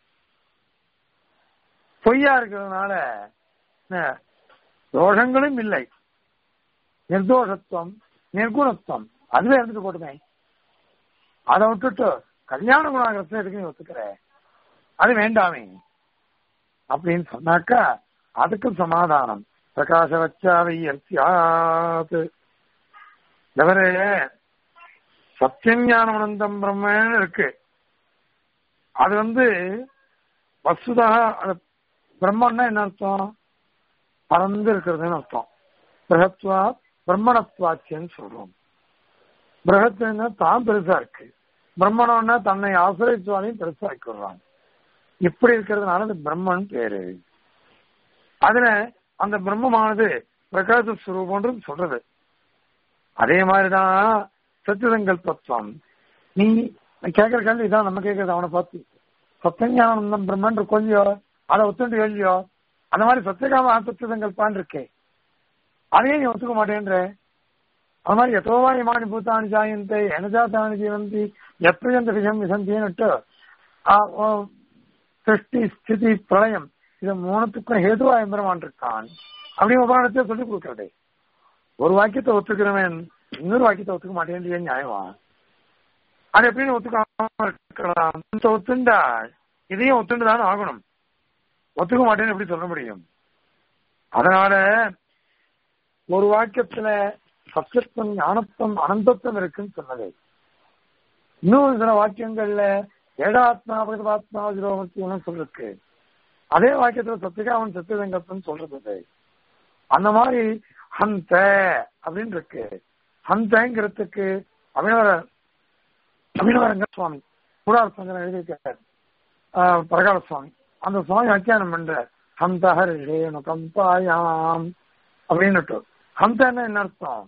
பொய்யா இருக்கிறதுனால என்ன, தோஷங்களும் இல்லை நிர்தோஷத்துவம் நிர்குணத்துவம் அதுவே இருந்துட்டு போட்டுமே அதை விட்டுட்டு கல்யாண குணாகிரத்தை எதுக்கு நீ ஒத்துக்கிற அது வேண்டாமே அப்படின்னு சொன்னாக்கா அதுக்கும் சமாதானம் பிரகாச வச்சாவை அர்த்தியாது தவிர சத்தியம் ஞானம் அனந்தம் பிரம்மன்னு இருக்கு அது வந்து வசுதா அது பிரம்மன்னா என்ன அர்த்தம் பறந்து இருக்கிறதுன்னு அர்த்தம் பிரகத்வா பிரம்மணத்வாச்சியன்னு சொல்றோம் பிரகத்துன்னா தான் பெருசா இருக்கு பிரம்மணம்னா தன்னை ஆசிரியத்துவாலையும் பெருசா இருக்கிறான் இப்படி இருக்கிறதுனால அது பிரம்மன் பேரு அதுல அந்த பிரம்மமானது பிரகாச ஸ்வரூபம்ன்றது சொல்றது அதே மாதிரிதான் சத்தியசங்கல்பத்துவம் நீ கேட்கிற கேள்வி இதான் நம்ம கேட்கறது அவனை பார்த்து சத்தியஞானம் பிரம்மன் கொஞ்சோ அதை ஒத்துண்டு கேள்வியோ அந்த மாதிரி சத்தியகாம சத்தியசங்கல்பான் இருக்கே அதையே நீ ஒத்துக்க மாட்டேன்ற அது மாதிரி எத்தோவாய் மாணி பூத்தானி சாயந்தே எனஜாத்தானி ஜீவந்தி எப்பிரயந்த விஷம் விசந்தின்னுட்டு சிருஷ்டி ஸ்திதி பிரளயம் இது மூணுத்துக்கும் ஹேதுவா எம்பெருமான் இருக்கான் அப்படின்னு உபகரணத்தை சொல்லி கொடுக்கறதே ஒரு வாக்கியத்தை ஒத்துக்கிறவன் இன்னொரு வாக்கியத்தை ஒத்துக்க மாட்டேன் நியாயமா அது எப்படின்னு ஒத்துக்காம இருக்கலாம் இந்த ஒத்துண்டா இதையும் ஒத்துண்டுதான் ஆகணும் ஒத்துக்க மாட்டேன்னு எப்படி சொல்ல முடியும் அதனால ஒரு வாக்கியத்துல சத்தியத்துவம் ஞானத்துவம் அனந்தத்துவம் இருக்குன்னு சொன்னது இன்னும் சில வாக்கியங்கள்ல ஏடாத்மா பிரகதாத்மா ஜீரோமத்தியம் சொல்லிருக்கு அதே வாக்கியத்துல சத்தியகாமன் சத்தியசங்கத்துவம் சொல்றது அந்த மாதிரி ஹந்த அப்படின்னு இருக்கு ஹந்தங்கிறதுக்கு அபினவர அபினவரங்க சுவாமி கூடார சங்கரன் எழுதியிருக்கார் பிரகார சுவாமி அந்த சுவாமி வியாக்கியானம் பண்ற ஹந்த ஹரிஷேனு கம்பாயாம் அப்படின்னுட்டு ஹந்தன்னா என்ன அர்த்தம்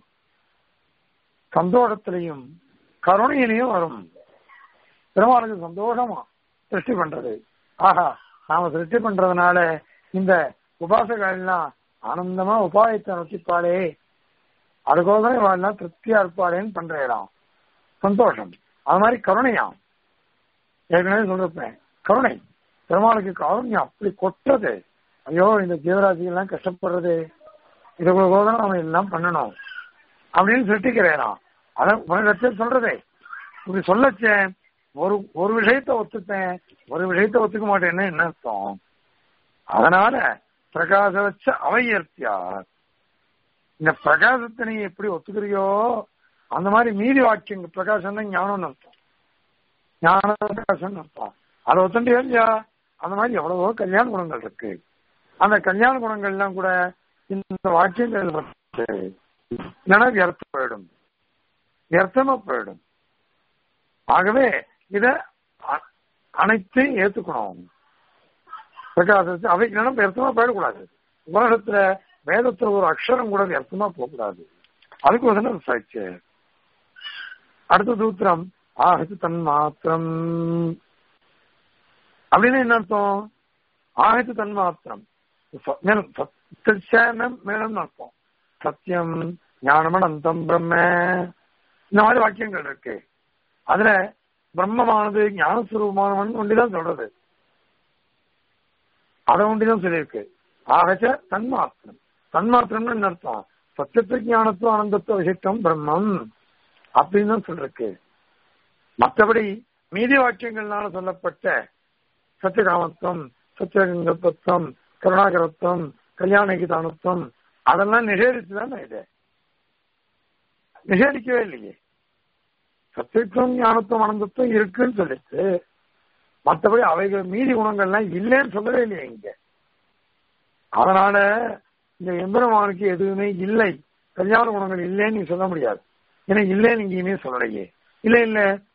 சந்தோஷத்திலையும் கருணையிலையும் வரும் பெருமாளுக்கு சந்தோஷமா சிருஷ்டி பண்றது ஆஹா நாம சிருஷ்டி பண்றதுனால இந்த உபாசகெல்லாம் ஆனந்தமா உபாயத்தை நோக்கிப்பாளே அதுக்கோசரம் இவாள்லாம் திருப்தியா இருப்பாளேன்னு பண்றேன் சந்தோஷம் அது மாதிரி கருணையாம் ஏற்கனவே சொல்லிருப்பேன் கருணை பெருமாளுக்கு கருணையா அப்படி கொட்டது ஐயோ இந்த ஜீவராசிகள்லாம் கஷ்டப்படுறது இதுக்கோசரம் நம்ம எல்லாம் பண்ணணும் அப்படின்னு சிருஷ்டிக்கிறேன் அத உனக்கு சொல்றதே இப்படி சொல்லச்சேன் ஒரு ஒரு விஷயத்த ஒத்துப்பேன் ஒரு விஷயத்த ஒத்துக்க மாட்டேன்னு என்ன அர்த்தம் அதனால பிரகாச வச்ச அவையர்த்தியார் இந்த பிரகாசத்தை நீ எப்படி ஒத்துக்கிறியோ அந்த மாதிரி மீதி வாக்கியங்க பிரகாசம் தான் ஞானம்னு அர்த்தம் ஞான பிரகாசம் அர்த்தம் அதை ஒத்துண்டு இல்லையா அந்த மாதிரி எவ்வளவோ கல்யாண குணங்கள் இருக்கு அந்த கல்யாண குணங்கள்லாம் கூட இந்த வாக்கியங்கள் இல்லைன்னா வியர்த்தம் போயிடும் வியர்த்தமா போயிடும் ஆகவே இத அனைத்தையும் ஏத்துக்கணும் பிரகாசத்தை அவை இல்லைன்னா வியர்த்தமா போயிடக்கூடாது உலகத்துல வேதத்துல ஒரு அக்ஷரம் கூட வியர்த்தமா போகக்கூடாது அதுக்கு வந்து விசாரிச்சு அடுத்த சூத்திரம் ஆகத்து தன் மாத்திரம் அப்படின்னு என்ன அர்த்தம் ஆகத்து தன் மாத்திரம் மேலும் அர்த்தம் சத்தியம் ஞானமனந்தம் பிரம்ம இந்த மாதிரி வாக்கியங்கள் இருக்கு அதுல பிரம்மமானது ஞானஸ்வரூபமானவன் ஒண்டிதான் சொல்றது அதை ஒண்டிதான் சொல்லியிருக்கு ஆகச்ச தன்மாத்திரம் தன்மாத்திரம்னு என்ன அர்த்தம் சத்தியத்து ஞானத்துவம் ஆனந்தத்துவ விசிஷ்டம் பிரம்மம் அப்படின்னு தான் சொல்லிருக்கு மற்றபடி மீதி வாக்கியங்கள்னால சொல்லப்பட்ட சத்தியகாமத்துவம் சத்தியகங்கத்துவம் கருணாகரத்துவம் கல்யாணகிதானத்துவம் அதெல்லாம் நிஷேதிச்சுதானே இது நிஷேதிக்கவே இல்லையே சத்தியத்துவம் ஞானத்துவம் ஆனந்தத்துவம் இருக்குன்னு சொல்லிட்டு மற்றபடி அவைகள் மீதி குணங்கள்லாம் இல்லைன்னு சொல்லவே இல்லையே இங்க அதனால இந்த எம்பெருமானுக்கு எதுவுமே இல்லை கல்யாண குணங்கள் இல்லைன்னு நீ சொல்ல முடியாது ஏன்னா இல்லைன்னு எங்கேயுமே சொல்லலையே இல்ல இல்ல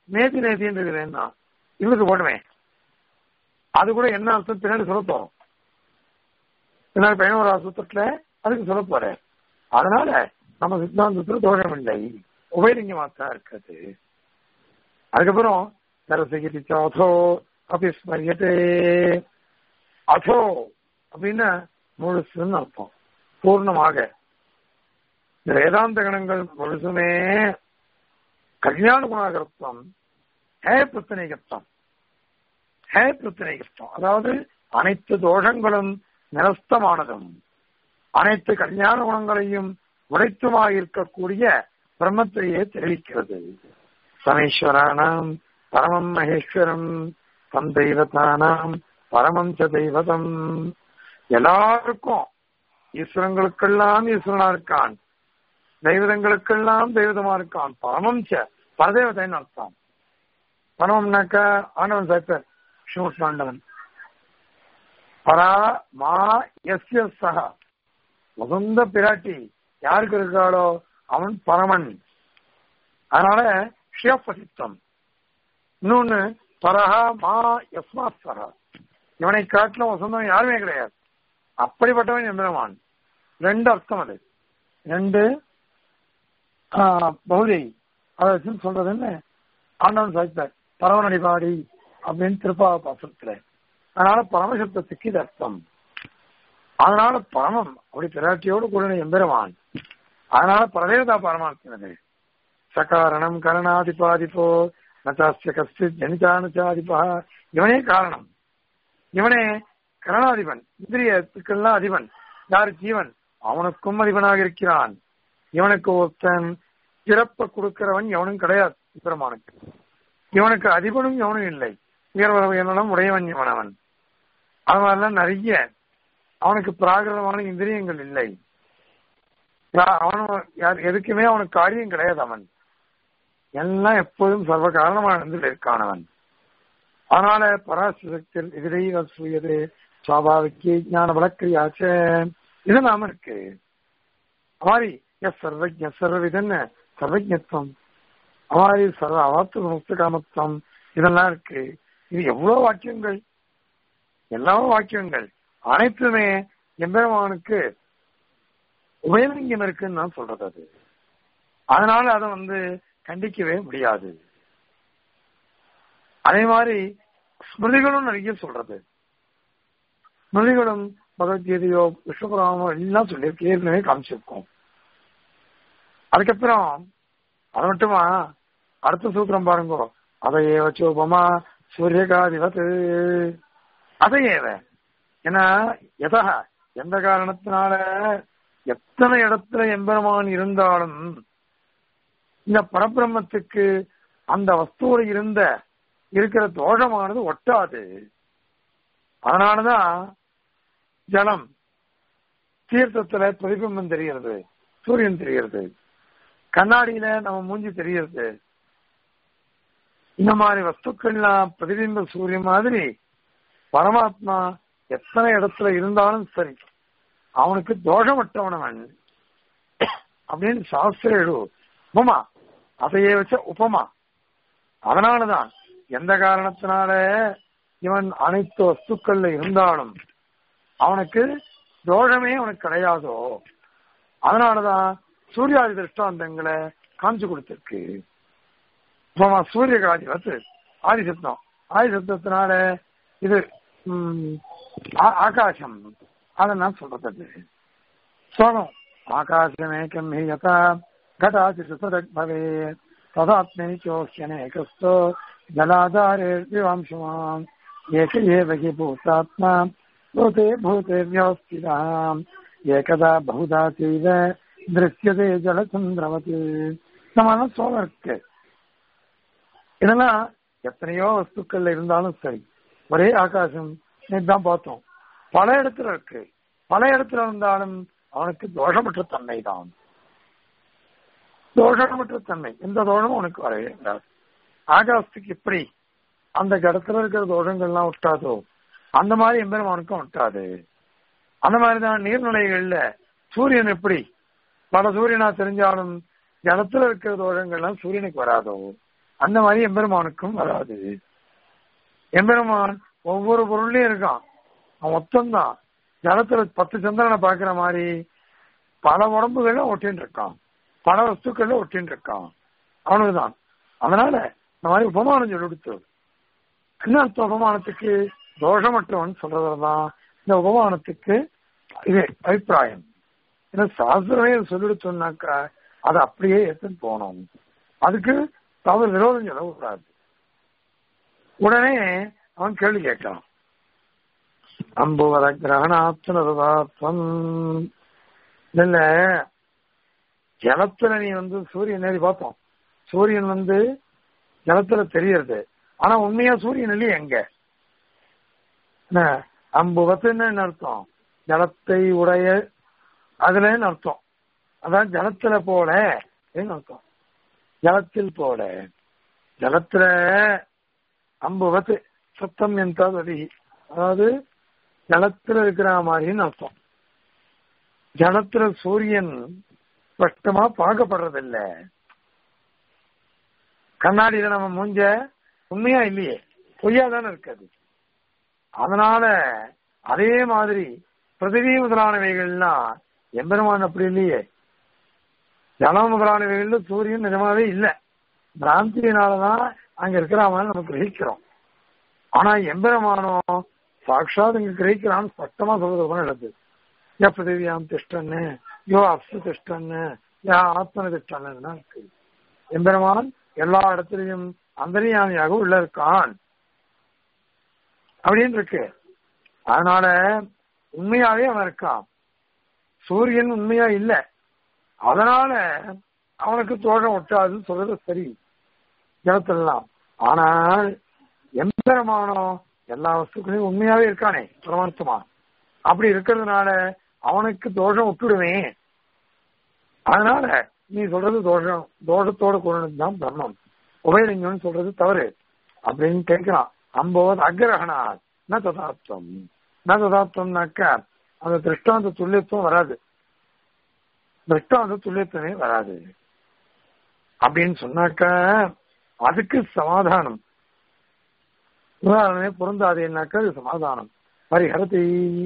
நேத்தி நேத்தின்னு இருக்குதுன்னா இவனுக்கு போடுவேன் அது கூட என்ன அர்த்தம் பின்னாடி சொல்ல போறோம் பின்னாடி பதினோரா சூத்திரத்துல அதுக்கு சொல்ல போறேன் அதனால நம்ம சித்தாந்தத்துல தோஷம் இல்லை உபயலிங்கமா தான் இருக்குது அதுக்கப்புறம் சரசகிரி அதோ அப்படி ஸ்மரியத்தே அதோ அப்படின்னா முழுசுன்னு அர்த்தம் பூர்ணமாக இந்த வேதாந்த கணங்கள் முழுசுமே கல்யாண குணாகரத்துவம் ஹே பிரத்தனைகத்துவம் ஹே பிரத்தனைகத்துவம் அதாவது அனைத்து தோஷங்களும் நிரஸ்தமானதும் அனைத்து கல்யாண குணங்களையும் உடைத்துமாக இருக்கக்கூடிய பிரம்மத்தையே தெரிவிக்கிறது சமேஸ்வரானாம் பரமம் மகேஸ்வரம் தம் தெய்வத்தானாம் பரமம் ச தெய்வதம் எல்லாருக்கும் ஈஸ்வரங்களுக்கெல்லாம் ஈஸ்வரனா இருக்கான் தெய்வதங்களுக்கெல்லாம் தெய்வதமா இருக்கான் பரமம் ச பரதேவதைன்னு அர்த்தம் பரமம்னாக்க ஆண்டவன் சாய்ப்பார் ஸ்ரீமுஷ்மாண்டவன் பரா மா எஸ் எஸ் சகா வசந்த பிராட்டி யாருக்கு இருக்காளோ அவன் பரமன் அதனால ஷியப்பசித்தம் இன்னொன்னு பரஹா மா யஸ்மா சகா இவனை காட்டிலும் வசந்தம் யாருமே கிடையாது அப்படிப்பட்டவன் எம்பெருமான் ரெண்டு அர்த்தம் அது ரெண்டு பௌரி அதை வச்சு சொல்றது என்ன ஆண்டவன் சாய்த்தார் பரவனடிபாடி அப்படின்னு திருப்பாவ பாசத்துல அதனால பரமசப்தத்துக்கு இது அர்த்தம் அதனால பரமம் அப்படி பிராட்டியோடு கூட எம்பெருமான் அதனால பரதேவதா பரமார்த்தினது சகாரணம் கரணாதிபாதிப்போ நச்சாஸ்ய கஸ்தி ஜனிதானுச்சாதிபா இவனே காரணம் இவனே கரணாதிபன் இந்திரியத்துக்கெல்லாம் அதிபன் யாரு ஜீவன் அவனுக்கும் அதிபனாக இருக்கிறான் இவனுக்கு ஒருத்தன் பிறப்ப கொடுக்கிறவன் எவனும் கிடையாது பெருமானுக்கு இவனுக்கு அதிபனும் எவனும் இல்லை உயர்வரம் உடையவன் இவனவன் அது மாதிரிலாம் நிறைய அவனுக்கு பிராகிருதமான இந்திரியங்கள் இல்லை அவன் எதுக்குமே அவனுக்கு காரியம் கிடையாது அவன் எல்லாம் எப்போதும் சர்வ காரணமான இடத்தில் இருக்கானவன் அதனால பராசக்தியில் எதிரைவ சூயது சுவாபாவிக்கு ஞான வழக்கியாச்ச இது நாம இருக்கு மாதிரி எஸ் சர்வஜ சர்வவிதன்னு சர்வஜத்துவம் அவாரி சர்வ அவாத்து முக்த காமத்துவம் இதெல்லாம் இருக்கு இது எவ்வளவு வாக்கியங்கள் எல்லா வாக்கியங்கள் அனைத்துமே எம்பெருமானுக்கு உபயலிங்கம் இருக்குன்னு நான் சொல்றது அது அதனால அதை வந்து கண்டிக்கவே முடியாது அதே மாதிரி ஸ்மிருதிகளும் நிறைய சொல்றது ஸ்மிருதிகளும் பகவத்கீதையோ விஸ்வபுராணமோ எல்லாம் சொல்லியிருக்கு ஏற்கனவே காமிச்சிருக்கோம் அதுக்கப்புறம் அது மட்டுமா அடுத்த சூத்திரம் பாருங்க அதையே வச்சு உபமா சூரியகாதிபத்து அதையேவ ஏன்னா எதா எந்த காரணத்தினால எத்தனை இடத்துல எம்பெருமான் இருந்தாலும் இந்த பரபிரம்மத்துக்கு அந்த வஸ்துவோடு இருந்த இருக்கிற தோஷமானது ஒட்டாது அதனாலதான் ஜலம் தீர்த்தத்துல பிரதிபிம்பம் தெரிகிறது சூரியன் தெரிகிறது கண்ணாடியில நம்ம மூஞ்சி தெரிகிறது இந்த மாதிரி வஸ்துக்கள்லாம் பிரதிபிம்ப சூரியன் மாதிரி பரமாத்மா எத்தனை இடத்துல இருந்தாலும் சரி அவனுக்கு தோஷமற்றவனவன் அப்படின்னு சாஸ்திர எழு உபமா அதையே வச்ச உபமா அதனாலதான் எந்த காரணத்தினால இவன் அனைத்து வஸ்துக்கள்ல இருந்தாலும் அவனுக்கு தோஷமே அவனுக்கு கிடையாதோ அதனாலதான் சூரியாதி திருஷ்டாந்தங்களை காமிச்சு கொடுத்திருக்கு உபமா சூரியகாதி வந்து ஆதிசப்தம் ஆதிசப்தத்தினால இது ஆகாசம் அதை நான் சொல்றது சோகம் ஆகாசமேக்கம் ஹி யதா घटाति सदग् भवेत् तदात्मैक्योह्यनेकस्थो जलाधारेर्विवांशुमाम् एक एव हि भूतात्मा भूते भूते व्यवस्थिताम् एकदा बहुधा चैव दृश्यते ஜலச்சந்திரவத் சமான சோகம் இருக்கு இதெல்லாம் எத்தனையோ வஸ்துக்கள்ல இருந்தாலும் சரி ஒரே ஆகாசம் தான் பார்த்தோம் பல இடத்துல இருக்கு பல இடத்துல இருந்தாலும் அவனுக்கு தோஷமற்ற தன்மை தான் தோஷமற்ற தன்மை எந்த தோஷமும் உனக்கு வரவே கூடாது ஆகாசத்துக்கு எப்படி அந்த கடத்துல இருக்கிற தோஷங்கள்லாம் விட்டாதோ அந்த மாதிரி எம்பெருமானுக்கும் விட்டாது அந்த மாதிரிதான் நீர்நிலைகள்ல சூரியன் எப்படி பல சூரியனா தெரிஞ்சாலும் ஜலத்துல இருக்கிற தோஷங்கள்லாம் சூரியனுக்கு வராதோ அந்த மாதிரி எம்பெருமானுக்கும் வராது எம்பெருமான் ஒவ்வொரு பொருள்லயும் இருக்கான் அவன் மொத்தம்தான் ஜலத்துல பத்து சந்திரனை பாக்குற மாதிரி பல உடம்புகள்ல ஒட்டின்னு இருக்கான் பல வஸ்துக்கள்ல ஒட்டின்னு இருக்கான் அவனுக்குதான் அதனால இந்த மாதிரி உபமானம் சொல்லி கொடுத்து என்ன அர்த்தம் உபமானத்துக்கு தோஷமற்றவன் சொல்றதுதான் இந்த உபமானத்துக்கு இது அபிப்பிராயம் ஏன்னா சாஸ்திரமே சொல்லிடுச்சோம்னாக்கா அதை அப்படியே எடுத்துன்னு போகணும் அதுக்கு தவறு விரோதம் சொல்லக்கூடாது உடனே அவன் கேள்வி கேட்கலாம் அம்புவர கிரகணாத்மதம் இல்ல ஜலத்துல நீ வந்து சூரியன் நேரி பார்த்தோம் சூரியன் வந்து ஜலத்துல தெரியறது ஆனா உண்மையா சூரியன் இல்லையே எங்க என்ன அம்புவத்துன்னு என்ன அர்த்தம் ஜலத்தை உடைய அதுலன்னு அர்த்தம் அதான் ஜலத்துல போல அர்த்தம் ஜலத்தில் போல ஜலத்துல அம்புவத்து சத்தம் என்றால் அதாவது ஜலத்துல இருக்கிற மாதிரின்னு அர்த்தம் ஜலத்துல சூரியன் ஸ்பஷ்டமா பார்க்கப்படுறதில்ல கண்ணாடியில நம்ம மூஞ்ச உண்மையா இல்லையே பொய்யா தானே இருக்காது அதனால அதே மாதிரி பிரதிவி முதலானவைகள்லாம் எம்பெருமான் அப்படி இல்லையே ஜலம் முதலானவைகள்ல சூரியன் நிஜமாவே இல்லை பிராந்தியினாலதான் அங்க இருக்கிற மாதிரி நம்ம கிரகிக்கிறோம் ஆனா எம்பெருமானோ சாட்சாத் இங்க கிரகிக்கிறான்னு ஸ்பஷ்டமா சொல்றது கூட நடக்குது யா பிருத்திவியாம் திஷ்டன்னு யோ அப்சு திஷ்டன்னு யா ஆத்மன திஷ்டன்னு இருக்கு எம்பெருமான் எல்லா இடத்துலையும் அந்தரியாமியாக உள்ள இருக்கான் அப்படின்னு இருக்கு அதனால உண்மையாவே அவன் இருக்கான் சூரியன் உண்மையா இல்ல அதனால அவனுக்கு தோஷம் ஒட்டாதுன்னு சொல்றது சரி ஜலத்திலாம் ஆனால் எம்பெருமானோ எல்லா வஸ்துக்களையும் உண்மையாவே இருக்கானே பிரமாணத்துமா அப்படி இருக்கிறதுனால அவனுக்கு தோஷம் விட்டுடுமே அதனால நீ சொல்றது தோஷம் தோஷத்தோட கூடணும் தான் தர்மம் உபயலிங்கம்னு சொல்றது தவறு அப்படின்னு கேட்கிறான் அம்போது அக்ரஹணா ந ததார்த்தம் ந ததார்த்தம்னாக்க அந்த திருஷ்டாந்த துல்லியத்துவம் வராது திருஷ்டாந்த துல்லியத்துவமே வராது அப்படின்னு சொன்னாக்க அதுக்கு சமாதானம் உதாரணமே பொருந்தாதேன்னாக்க அது சமாதானம் பரிஹரதி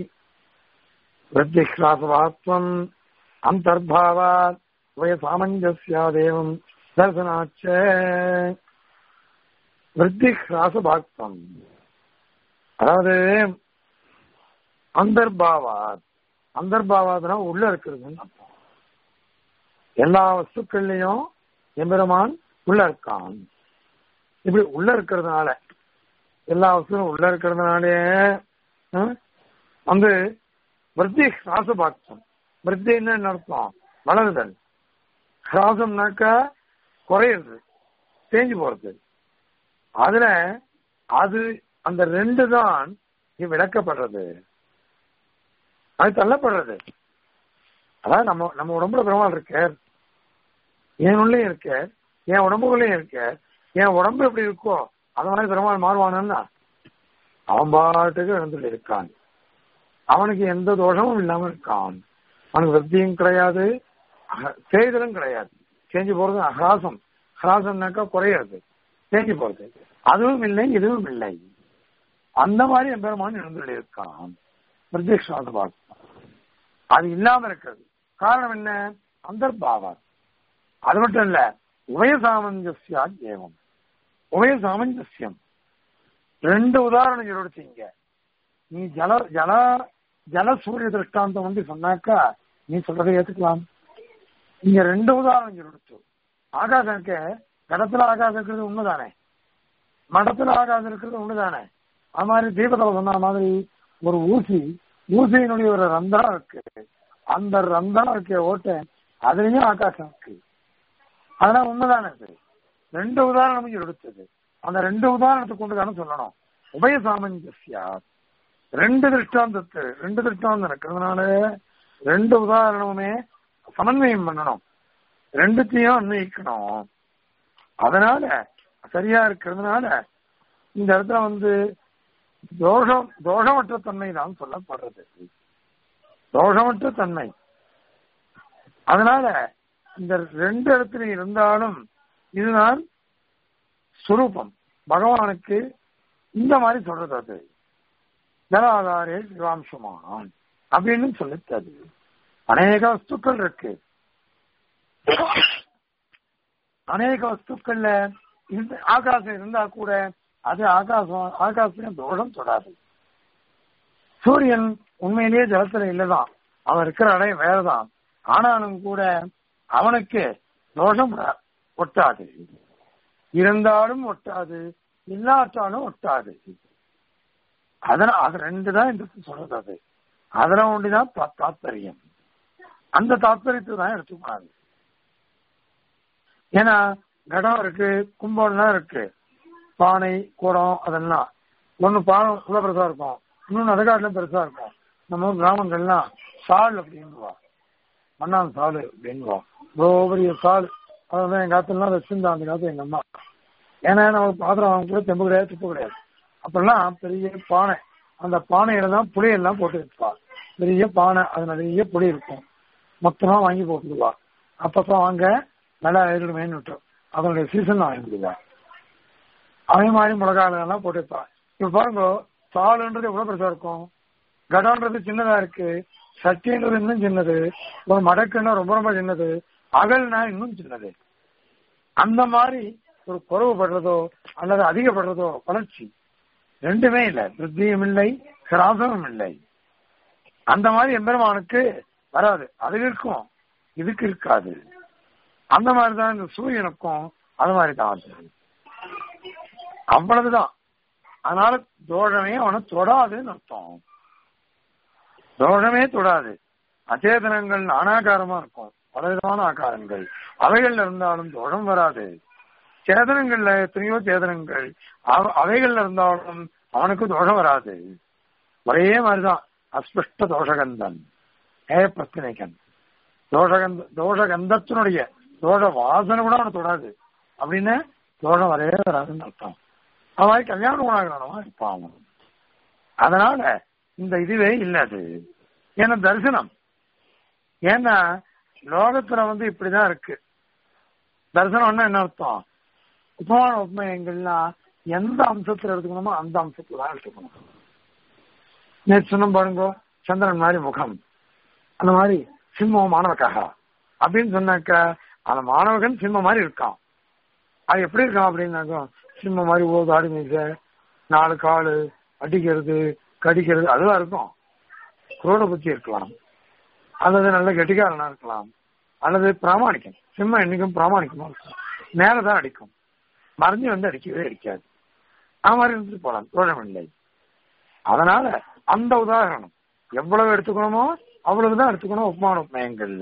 விருத்திஹ்ராசவாத்வம் அந்தர்பாவாத் உபய சாமஞ்சஸ்யாதேவம் தர்சனாச்ச விருத்திஹ்ராசபாக்தம் அதாவது அந்தர்பாவாத் அந்தர்பாவாத்னா உள்ள இருக்கிறதுன்னு அர்த்தம் எல்லா வஸ்துக்கள்லயும் எம்பெருமான் உள்ள இருக்கான் இப்படி உள்ள இருக்கிறதுனால எல்லா வஸ்துவும் உள்ள இருக்கிறதுனாலே வந்து விருத்தி ஹிராசபாக்தம் விருத்தின்னு என்ன அர்த்தம் வளருதல் ஹிராசம்னாக்கா குறையிறது தேஞ்சு போறது அதுல அது அந்த ரெண்டு தான் விளக்கப்படுறது அது தள்ளப்படுறது அதாவது நம்ம நம்ம உடம்புல பெருமாள் இருக்க என் உள்ளே இருக்க என் உடம்புக்குள்ளேயும் இருக்க என் உடம்பு எப்படி இருக்கோ அந்த மாதிரி பெருமாள் மாறுவானா அவன் பாட்டுக்கு எழுந்துள்ள இருக்கான் அவனுக்கு எந்த தோஷமும் இல்லாம இருக்கான் அவனுக்கு விருத்தியும் கிடையாது செய்தலும் கிடையாது செஞ்சு போறது அஹராசம் ஹராசம்னாக்கா குறையாது தேங்கி போறது அதுவும் இல்லை இதுவும் இல்லை அந்த மாதிரி என் பெருமான் எழுந்துள்ள இருக்கான் பிரத்யக்ஷாத பார்க்கலாம் அது இல்லாம இருக்கிறது காரணம் என்ன அந்தர்பாவம் அது மட்டும் இல்ல உபய சாமஞ்சஸ்யா ஏவம் உபய சாமஞ்சஸ்யம் ரெண்டு உதாரணம் சொல்லிடுச்சீங்க நீ ஜல ஜல ஜல சூரிய திருஷ்டாந்தம் வந்து சொன்னாக்கா நீ சொல்றதை ஏத்துக்கலாம் இங்க ரெண்டு உதாரணம் சொல்லிடுச்சு ஆகாசம் இருக்க கடத்துல ஆகாசம் இருக்கிறது உண்மைதானே மடத்துல ஆகாசம் இருக்கிறது உண்மைதானே அது மாதிரி தீபத்தில் சொன்ன மாதிரி ஒரு ஊசி ஊசியினுடைய ஒரு ரந்தனம் இருக்கு அந்த ரந்தனம் இருக்க ஓட்ட அதுலயும் ஆகாசம் இருக்கு அதெல்லாம் உண்மைதானே இது ரெண்டு உதாரணமும் எடுத்தது அந்த ரெண்டு உதாரணத்தை கொண்டு தானே சொல்லணும் உபய சாமஞ்சஸ்யா ரெண்டு திருஷ்டாந்தத்து ரெண்டு திருஷ்டாந்தம் இருக்கிறதுனால ரெண்டு உதாரணமுமே சமன்வயம் பண்ணணும் ரெண்டுத்தையும் அன்வயிக்கணும் அதனால சரியா இருக்கிறதுனால இந்த இடத்துல வந்து தோஷம் தோஷமற்ற தன்மை தான் சொல்லப்படுறது தோஷமற்ற தன்மை அதனால இந்த ரெண்டு இடத்துல இருந்தாலும் இதுதான் சுரூபம் பகவானுக்கு இந்த மாதிரி சொல்றது அது ஜலாதாரே சிவாம்சமான் அப்படின்னு சொல்லித்தது அநேக வஸ்துக்கள் இருக்கு அநேக வஸ்துக்கள்ல இந்த ஆகாசம் இருந்தா கூட அது ஆகாசம் ஆகாசம் தோஷம் தொடாது சூரியன் உண்மையிலேயே ஜலத்துல இல்லதான் அவன் இருக்கிற இடம் வேறதான் ஆனாலும் கூட அவனுக்கு தோஷம் ஒட்டாது இருந்தாலும் ஒட்டாது இல்லாட்டாலும் ஒட்டாது அதனால அது ரெண்டு தான் இந்த சொல்றது அது அதுல ஒன்றுதான் தாத்பரியம் அந்த தாத்பரியத்தை தான் எடுத்துக்கூடாது ஏன்னா கடம் இருக்கு கும்பம்லாம் இருக்கு பானை குடம் அதெல்லாம் ஒண்ணு பானை உள்ள பெருசா இருக்கும் இன்னொன்னு அதகாட்டிலும் பெருசா இருக்கும் நம்ம ஊர் கிராமங்கள்லாம் சால் அப்படின்வா மண்ணான் சால் அப்படின்வா இவ்வளோ பெரிய சால் அதான் எங்க காத்துலாம் வச்சிருந்தா அந்த காலத்து எங்க அம்மா ஏன்னா நமக்கு பாத்திரம் வாங்க கூட தெம்பு கிடையாது துப்பு கிடையாது அப்பெல்லாம் பெரிய பானை அந்த பானையில தான் புளியெல்லாம் போட்டு வச்சுப்பா பெரிய பானை அது நிறைய புளி இருக்கும் மொத்தமா வாங்கி போட்டுடுவா அப்பப்ப வாங்க நல்லா ஆயிடுமேன்னு விட்டோம் அதனுடைய சீசன் வாங்கிடுவா அதே மாதிரி மிளகாயெல்லாம் போட்டு வைப்பா இப்ப பாருங்க சாலுன்றது எவ்வளவு பெருசா இருக்கும் கடன்றது சின்னதா இருக்கு சட்டின்றது இன்னும் சின்னது ஒரு மடக்குன்னா ரொம்ப ரொம்ப சின்னது அகல்னா இன்னும் சின்னது அந்த மாதிரி ஒரு குறவுபடுறதோ அல்லது அதிகப்படுறதோ வளர்ச்சி ரெண்டுமே இல்லை விருத்தியும் இல்லை கிராசமும் இல்லை அந்த மாதிரி எம்பெருமானுக்கு வராது அது இருக்கும் இதுக்கு இருக்காது அந்த மாதிரிதான் இந்த சூரியனுக்கும் அது மாதிரி தான் அது அவ்வளவுதான் அதனால தோஷமே அவனை தொடாதுன்னு அர்த்தம் தோஷமே தொடாது அச்சேதனங்கள் அனாகாரமா இருக்கும் பலவிதமான ஆகாரங்கள் அவைகள்ல இருந்தாலும் தோஷம் வராது சேதனங்கள்ல எத்தனையோ சேதனங்கள் அவைகள்ல இருந்தாலும் அவனுக்கு தோஷம் வராது ஒரே மாதிரிதான் அஸ்பஷ்ட தோஷகந்தன் ஏ பிரச்சனைக்கன் தோஷகந்த தோஷகந்தத்தினுடைய தோஷ வாசனை கூட அவனை தொடாது அப்படின்னு தோஷம் வரவே வராதுன்னு அர்த்தம் அவன் மாதிரி கல்யாண குணாகரணமா இருப்பான் அவன் அதனால இந்த இதுவே இல்லாது ஏன்னா தரிசனம் ஏன்னா லோகத்துல வந்து இப்படிதான் இருக்கு தரிசனம்னா என்ன அர்த்தம் உபமான உண்மையங்கள்லாம் எந்த அம்சத்துல எடுத்துக்கணுமோ அந்த அம்சத்துல தான் எடுத்துக்கணும் நேற்று சொன்ன பாருங்க சந்திரன் மாதிரி முகம் அந்த மாதிரி சிம்மம் மாணவக்காக அப்படின்னு சொன்னாக்க அந்த மாணவகன் சிம்மம் மாதிரி இருக்கான் அது எப்படி இருக்கான் அப்படின்னாக்கா சிம்மம் மாதிரி ஓ தாடி மீச நாலு காலு அடிக்கிறது கடிக்கிறது அதுதான் இருக்கும் குரோட புத்தி இருக்கலாம் அல்லது நல்ல கெட்டிக்காரனா இருக்கலாம் அல்லது பிராமணிக்கம் சிம்மம் என்னைக்கும் பிராமணிக்கமா இருக்கும் மேலதான் அடிக்கும் மறைஞ்சு வந்து அடிக்கவே அடிக்காது அது மாதிரி இருந்துட்டு போலாம் தோழம் இல்லை அதனால அந்த உதாரணம் எவ்வளவு எடுத்துக்கணுமோ அவ்வளவுதான் எடுத்துக்கணும் உப்மான உப்மயங்கள்ல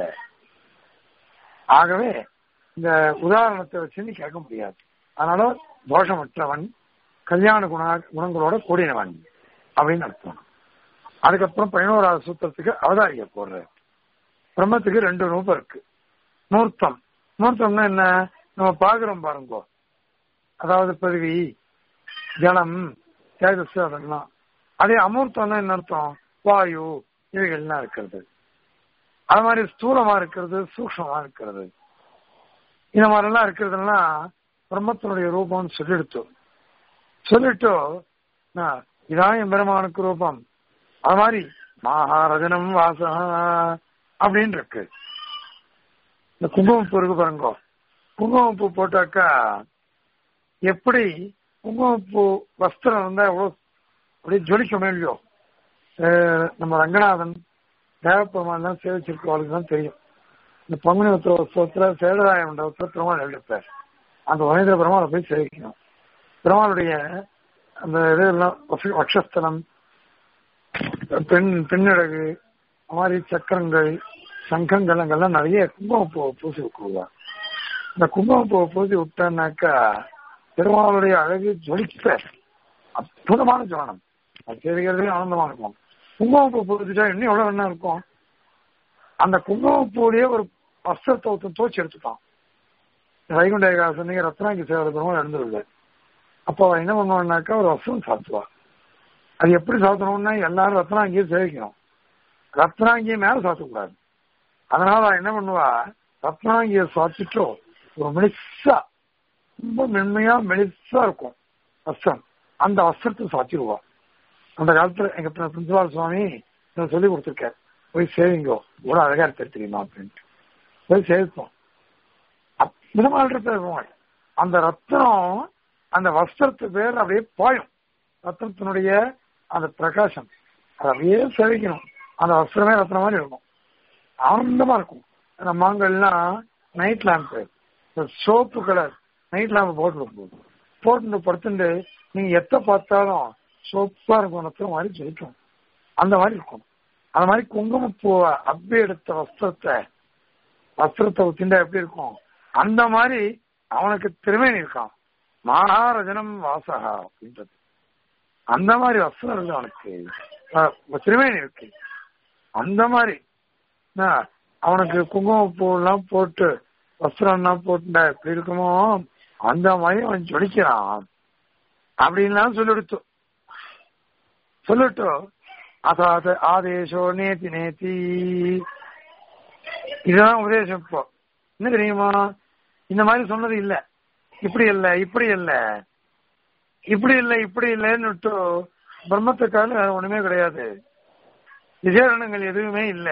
ஆகவே இந்த உதாரணத்தை வச்சு கேட்க முடியாது அதனால தோஷமற்றவன் கல்யாண குண குணங்களோட கூடினவன் அப்படின்னு அர்த்தம் அதுக்கப்புறம் பதினோராவது சூத்திரத்துக்கு அவதாரிக போடுற பிரம்மத்துக்கு ரெண்டு ரூபம் இருக்கு மூர்த்தம் மூர்த்தம்னா என்ன நம்ம பாக்குறோம் பாருங்க அதாவது பிறவி ஜலம் தேஜஸ் அதெல்லாம் அதே அமூர்த்தம்னா என்ன அர்த்தம் வாயு இவைகள்லாம் இருக்கிறது அது மாதிரி ஸ்தூலமா இருக்கிறது சூக்ஷமா இருக்கிறது இந்த மாதிரிலாம் இருக்கிறதுலாம் பிரம்மத்தினுடைய ரூபம்னு சொல்லிடுத்து சொல்லிட்டு இதான் என் பெருமானுக்கு ரூபம் அது மாதிரி மகாரஜனம் வாசா அப்படின்னு இருக்கு இந்த குங்குமப்பூ இருக்கு பாருங்க குங்குமப்பூ போட்டாக்கா எப்படி குங்குமப்பூ வஸ்திரம் இருந்தா எவ்வளவு அப்படியே ஜொலிக்க இல்லையோ நம்ம ரங்கநாதன் தேவப்பெருமான் தான் சேவிச்சிருக்கவளுக்கு தான் தெரியும் இந்த பங்குனி உத்தர உற்சவத்துல சேதராய மண்டபத்துல பெருமாள் எழுதிப்பார் அந்த மனித பெருமாளை போய் சேவிக்கணும் பெருமாளுடைய அந்த இதெல்லாம் வக்ஷஸ்தலம் பெண் பெண்ணழகு மாதிரி சக்கரங்கள் சங்கங்கள் அங்கெல்லாம் நிறைய குங்குமப்பூ பூசி விட்டுருவார் இந்த குங்குமப்பூ பூசி விட்டான்னாக்கா பெருமாளுடைய அழகு ஜொலிப்ப அற்புதமான ஜோனம் அது தெரிகிறதே ஆனந்தமா இருக்கும் குங்குமப்பூ பூசிட்டா இன்னும் எவ்வளவு என்ன இருக்கும் அந்த குங்குமப்பூலேயே ஒரு வஸ்திரத்தை ஒருத்தன் தோச்சு எடுத்துட்டான் வைகுண்ட ஏகாசனிக்கு ரத்னாங்கி சேவை பெருமாள் எழுந்துருது அப்போ அவன் என்ன பண்ணுவான்னாக்கா ஒரு வஸ்திரம் சாத்துவா அது எப்படி சாத்தணும்னா எல்லாரும் ரத்னாங்கியை சேவிக்கணும் ரத்னாங்கியை மேல சாத்தக்கூடாது அதனால அவன் என்ன பண்ணுவா ரத்னாங்கியை சாத்திட்டோ ஒரு மினிசா ரொம்ப மென்மையா மெலிசா இருக்கும் வஸ்திரம் அந்த வஸ்திரத்தை சாத்திடுவா அந்த காலத்துல எங்க பிரின்சிபால் சுவாமி எனக்கு சொல்லி கொடுத்துருக்காரு போய் சேவிங்கோ இவ்வளவு அழகா இருக்க தெரியுமா அப்படின்ட்டு போய் சேவிப்போம் அப்படிதான் இருப்பேன் அந்த ரத்தனம் அந்த வஸ்திரத்து பேர் அப்படியே பாயும் ரத்தனத்தினுடைய அந்த பிரகாசம் அது அப்படியே சேவிக்கணும் அந்த வஸ்திரமே ரத்னம் மாதிரி இருக்கும் ஆனந்தமா இருக்கும் அந்த மாங்கல்லாம் night lamp soap colour night lamp போட்டு போட்டு படுத்துட்டு நீங்க எத்த பார்த்தாலும் சோப்பா இருக்கும் ரத்தம் மாதிரி ஜெயிக்கும் அந்த மாதிரி இருக்கும் அந்த மாதிரி குங்குமப்பூவை அப்படி எடுத்த வஸ்திரத்தை வஸ்திரத்தை ஊத்திண்டா எப்படி இருக்கும் அந்த மாதிரி அவனுக்கு திருமேனி இருக்கான் மகாரஜனம் வாசகா அப்படின்றது அந்த மாதிரி வஸ்திரம் இருக்கு அவனுக்கு அஹ் திருமேனி இருக்கு அந்த மாதிரி என்ன, அவனுக்கு குங்குமப்பூ எல்லாம் போட்டு வஸ்திரம் எல்லாம் போட்டுண்டா எப்படி இருக்குமோ அந்த மாதிரி அவன் ஜொலிக்கிறான் அப்படின்லாம் சொல்லிடுத்து சொல்லிட்டு அதாவது ஆதேசோ நேத்தி நேத்தி இதுதான் உபதேசம் இப்போ என்ன தெரியுமா இந்த மாதிரி சொன்னது இல்ல இப்படி இல்ல இப்படி இல்ல இப்படி இல்ல இப்படி இல்லைன்னு விட்டு பிரம்மத்துக்காக ஒண்ணுமே கிடையாது விசேஷணங்கள் எதுவுமே இல்ல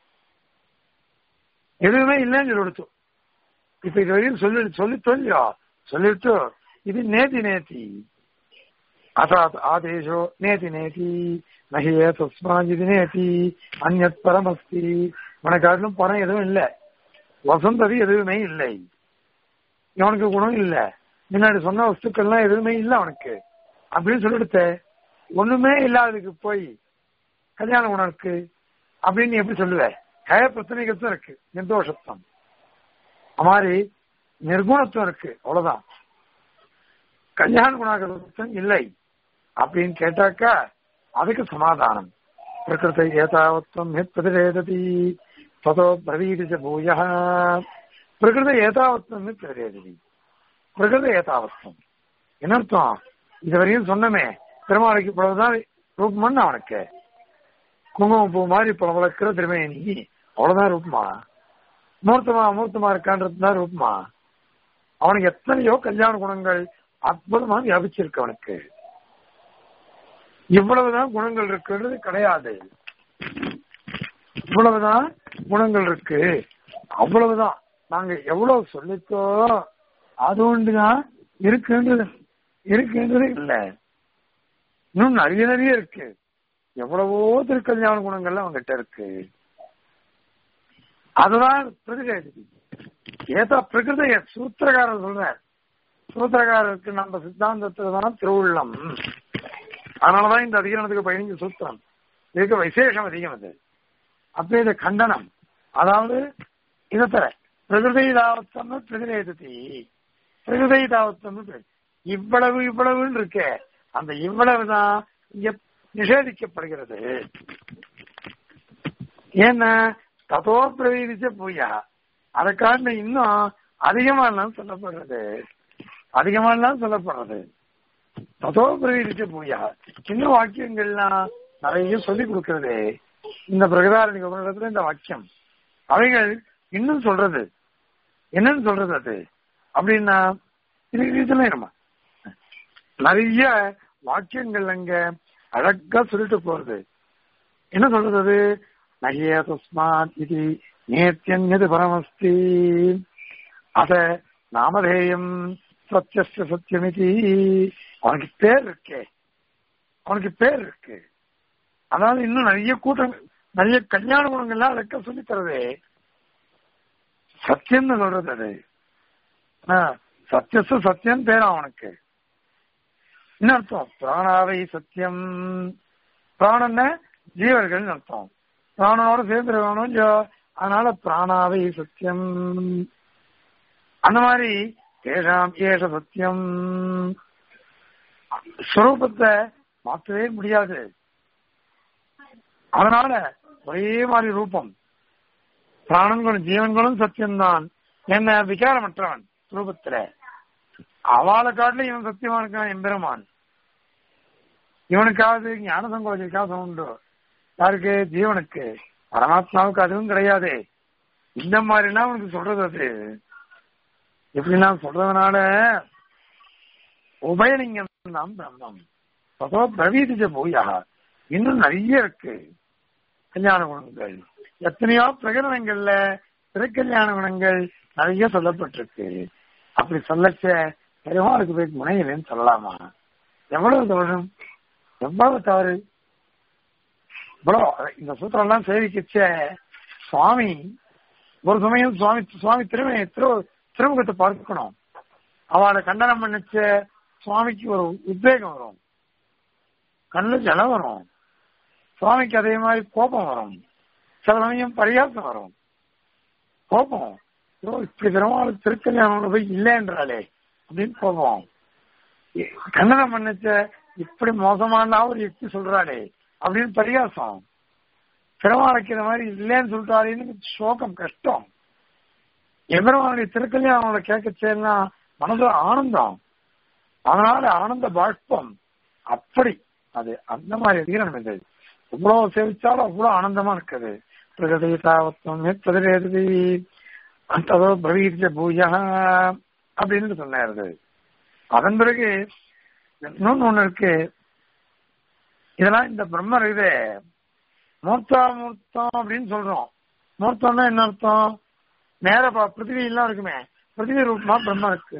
எதுவுமே இல்லைன்னு சொல்லி கொடுத்தோம் இப்ப இது வரையும் சொல்லி சொல்லி சொல்லியோ சொல்லிட்டு இது நேத்தி நேத்தி அசாத் ஆதேசோ நேதி நேதி நகிய தஸ்மாஜிதி நேதி அந்நத் பரமஸ்தி உனக்காட்டிலும் பரம் எதுவும் இல்லை வசந்தது எதுவுமே இல்லை இவனுக்கு குணம் இல்ல முன்னாடி சொன்ன வஸ்துக்கள்லாம் எதுவுமே இல்லை அவனுக்கு அப்படின்னு சொல்லிடுத்த ஒண்ணுமே இல்லாததுக்கு போய் கல்யாண குணம் இருக்கு அப்படின்னு நீ எப்படி சொல்லுவ கய பிரச்சனைகத்தும் இருக்கு நிர்தோஷத்துவம் அது மாதிரி நிர்குணத்துவம் இருக்கு அவ்வளவுதான் கல்யாண குணாகரத்துவம் இல்லை அப்படின்னு கேட்டாக்கா அதுக்கு சமாதானம் பிரகிருத்தை ஏதாவத்வம் ஹித் பிரதிரேததி ததோ பிரவீதி பூய பிரகிருத ஏதாவத்வம் ஹித் பிரதிரேததி பிரகிருத ஏதாவத்வம் என்ன அர்த்தம் இதுவரையும் சொன்னமே பெருமாளுக்கு இவ்வளவுதான் ரூபம்னு அவனுக்கு குங்குமம் பூ மாதிரி பல வளர்க்கிற திருமேனி அவ்வளவுதான் ரூபமா மூர்த்தமா அமூர்த்தமா இருக்கான்றது தான் ரூபமா அவனுக்கு எத்தனையோ கல்யாண குணங்கள் அற்புதமா வியாபிச்சிருக்கு அவனுக்கு இவ்வளவுதான் குணங்கள் இருக்குன்றது கிடையாது இவ்வளவுதான் குணங்கள் இருக்கு அவ்வளவுதான் நாங்க எவ்வளவு சொல்லித்தோ அது ஒன்றுதான் இருக்குன்றது இருக்குன்றது இல்ல இன்னும் நிறைய நிறைய இருக்கு எவ்வளவோ திருக்கல்யாண குணங்கள்லாம் அவங்ககிட்ட இருக்கு அதுதான் பிரதிகேதி ஏதா பிரகிருத சூத்திரகாரர் சொல்றார் சூத்திரகாரருக்கு நம்ம சித்தாந்தத்துல தான் திருவுள்ளம் அதனாலதான் இந்த அதிகரணத்துக்கு பதினஞ்சு சூத்திரம் இதுக்கு விசேஷம் அதிகம் அது அப்ப இது கண்டனம் அதாவது இதை தர பிரகிருதை தாவத்தம் பிரதிரேதத்தி பிரகிருதை தாவத்தம் இவ்வளவு இவ்வளவுன்னு இருக்கே அந்த இவ்வளவுதான் இங்க நிஷேதிக்கப்படுகிறது ஏன்னா ததோ பிரவீதிச்ச பூயா அதை காட்டின இன்னும் அதிகமாலாம் சொல்லப்படுறது அதிகமாலாம் சொல்லப்படுறது ததோ பிரவீதிச்ச பூயா இன்னும் வாக்கியங்கள்லாம் நிறைய சொல்லி கொடுக்கறது இந்த பிரகதாரணிக உபநிடத்துல இந்த வாக்கியம் அவைகள் இன்னும் சொல்றது என்னன்னு சொல்றது அது அப்படின்னா இது இதுல நம்ம நிறைய வாக்கியங்கள் அங்க அழகா சொல்லிட்டு போறது என்ன சொல்றது அது நகிய தஸ்மாத் இது நேத்தியது பரமஸ்தி அத நாமதேயம் சத்தியஸ்ட சத்தியமிதி அவனுக்கு பேர் இருக்கே அவனுக்கு பேர் இருக்கு அதாவது இன்னும் நிறைய கூட்டம் நிறைய கல்யாண குணங்கள்லாம் அழகா சொல்லி தரதே சத்தியம்னு சொல்றது அது சத்தியசு சத்தியம் பேரா அவனுக்கு என்ன அர்த்தம் பிராணாவை சத்தியம் பிராணன்ன ஜீவர்கள் அர்த்தம் பிராணனோட சேர்ந்துருக்கணும் இல்லையோ அதனால பிராணாவை சத்தியம் அந்த மாதிரி ஏஷாம் ஏஷ சத்தியம் ஸ்வரூபத்தை மாற்றவே முடியாது அதனால ஒரே மாதிரி ரூபம் பிராணங்களும் ஜீவன்களும் சத்தியம்தான் என்ன விகாரமற்றவன் ரூபத்துல அவளை காட்டில இவன் சத்தியமா இருக்கான் எம்பெருமான் இவனுக்காவது ஞான சங்கோஜ விகாசம் உண்டு யாருக்கு ஜீவனுக்கு பரமாத்மாவுக்கு அதுவும் கிடையாது இந்த மாதிரிலாம் அவனுக்கு சொல்றது அது எப்படின்னா சொல்றதுனால உபயலிங்கம் தான் பிரம்மம் அதோ பிரவீதிஜ பூயா இன்னும் நிறைய இருக்கு கல்யாண குணங்கள் எத்தனையோ பிரகடனங்கள்ல திருக்கல்யாண குணங்கள் நிறைய சொல்லப்பட்டிருக்கு அப்படி சொல்லச்ச பெருமாளுக்கு போய் முனையிலன்னு சொல்லலாமா எவ்வளவு தோணும் எவ்வளவு தவறு இவ்வளவு இந்த சூத்திரம் எல்லாம் சேவிக்கச்ச சுவாமி ஒரு சமயம் சுவாமி சுவாமி திருமண திரு திருமுகத்தை பார்க்கணும் அவளை கண்டனம் பண்ணிச்ச சுவாமிக்கு ஒரு உத்வேகம் வரும் கண்ணு ஜலம் வரும் சுவாமிக்கு அதே மாதிரி கோபம் வரும் சில சமயம் பரியாசம் வரும் கோபம் ஐயோ, இப்படி பெருமாள் திருக்கல்யாணம் போய் இல்லைன்றாளே அப்படின்னு கோபம் கண்டனம் பண்ணிச்ச இப்படி மோசமான ஒரு யுக்தி சொல்றாளே அப்படின்னு பரியாசம் பெருமாளுக்கு இந்த மாதிரி இல்லைன்னு சொல்லிட்டாருன்னு சோகம் கஷ்டம் எம்பெருமானுடைய திருக்கல்யாணம் அவங்களை கேட்கச்சேன்னா மனதுல ஆனந்தம் அதனால ஆனந்த பாஷ்பம் அப்படி அது அந்த மாதிரி அதிகரம் இது எவ்வளவு சேவிச்சாலும் அவ்வளவு ஆனந்தமா இருக்குது பிரகதி தாவத்வம் பிரதிரேதி அந்ததோ பிரவீர்ஜ பூஜா அப்படின்னு சொன்னாரு அதன் பிறகு இன்னொன்னு ஒண்ணு இருக்கு இதெல்லாம் இந்த பிரம்மர் இது மூர்த்தா மூர்த்தம் அப்படின்னு சொல்றோம் மூர்த்தம்னா என்ன அர்த்தம் நேர பா- பிருத்திவி எல்லாம் இருக்குமே பிருத்திவி ரூபமா பிரம்மம் இருக்கு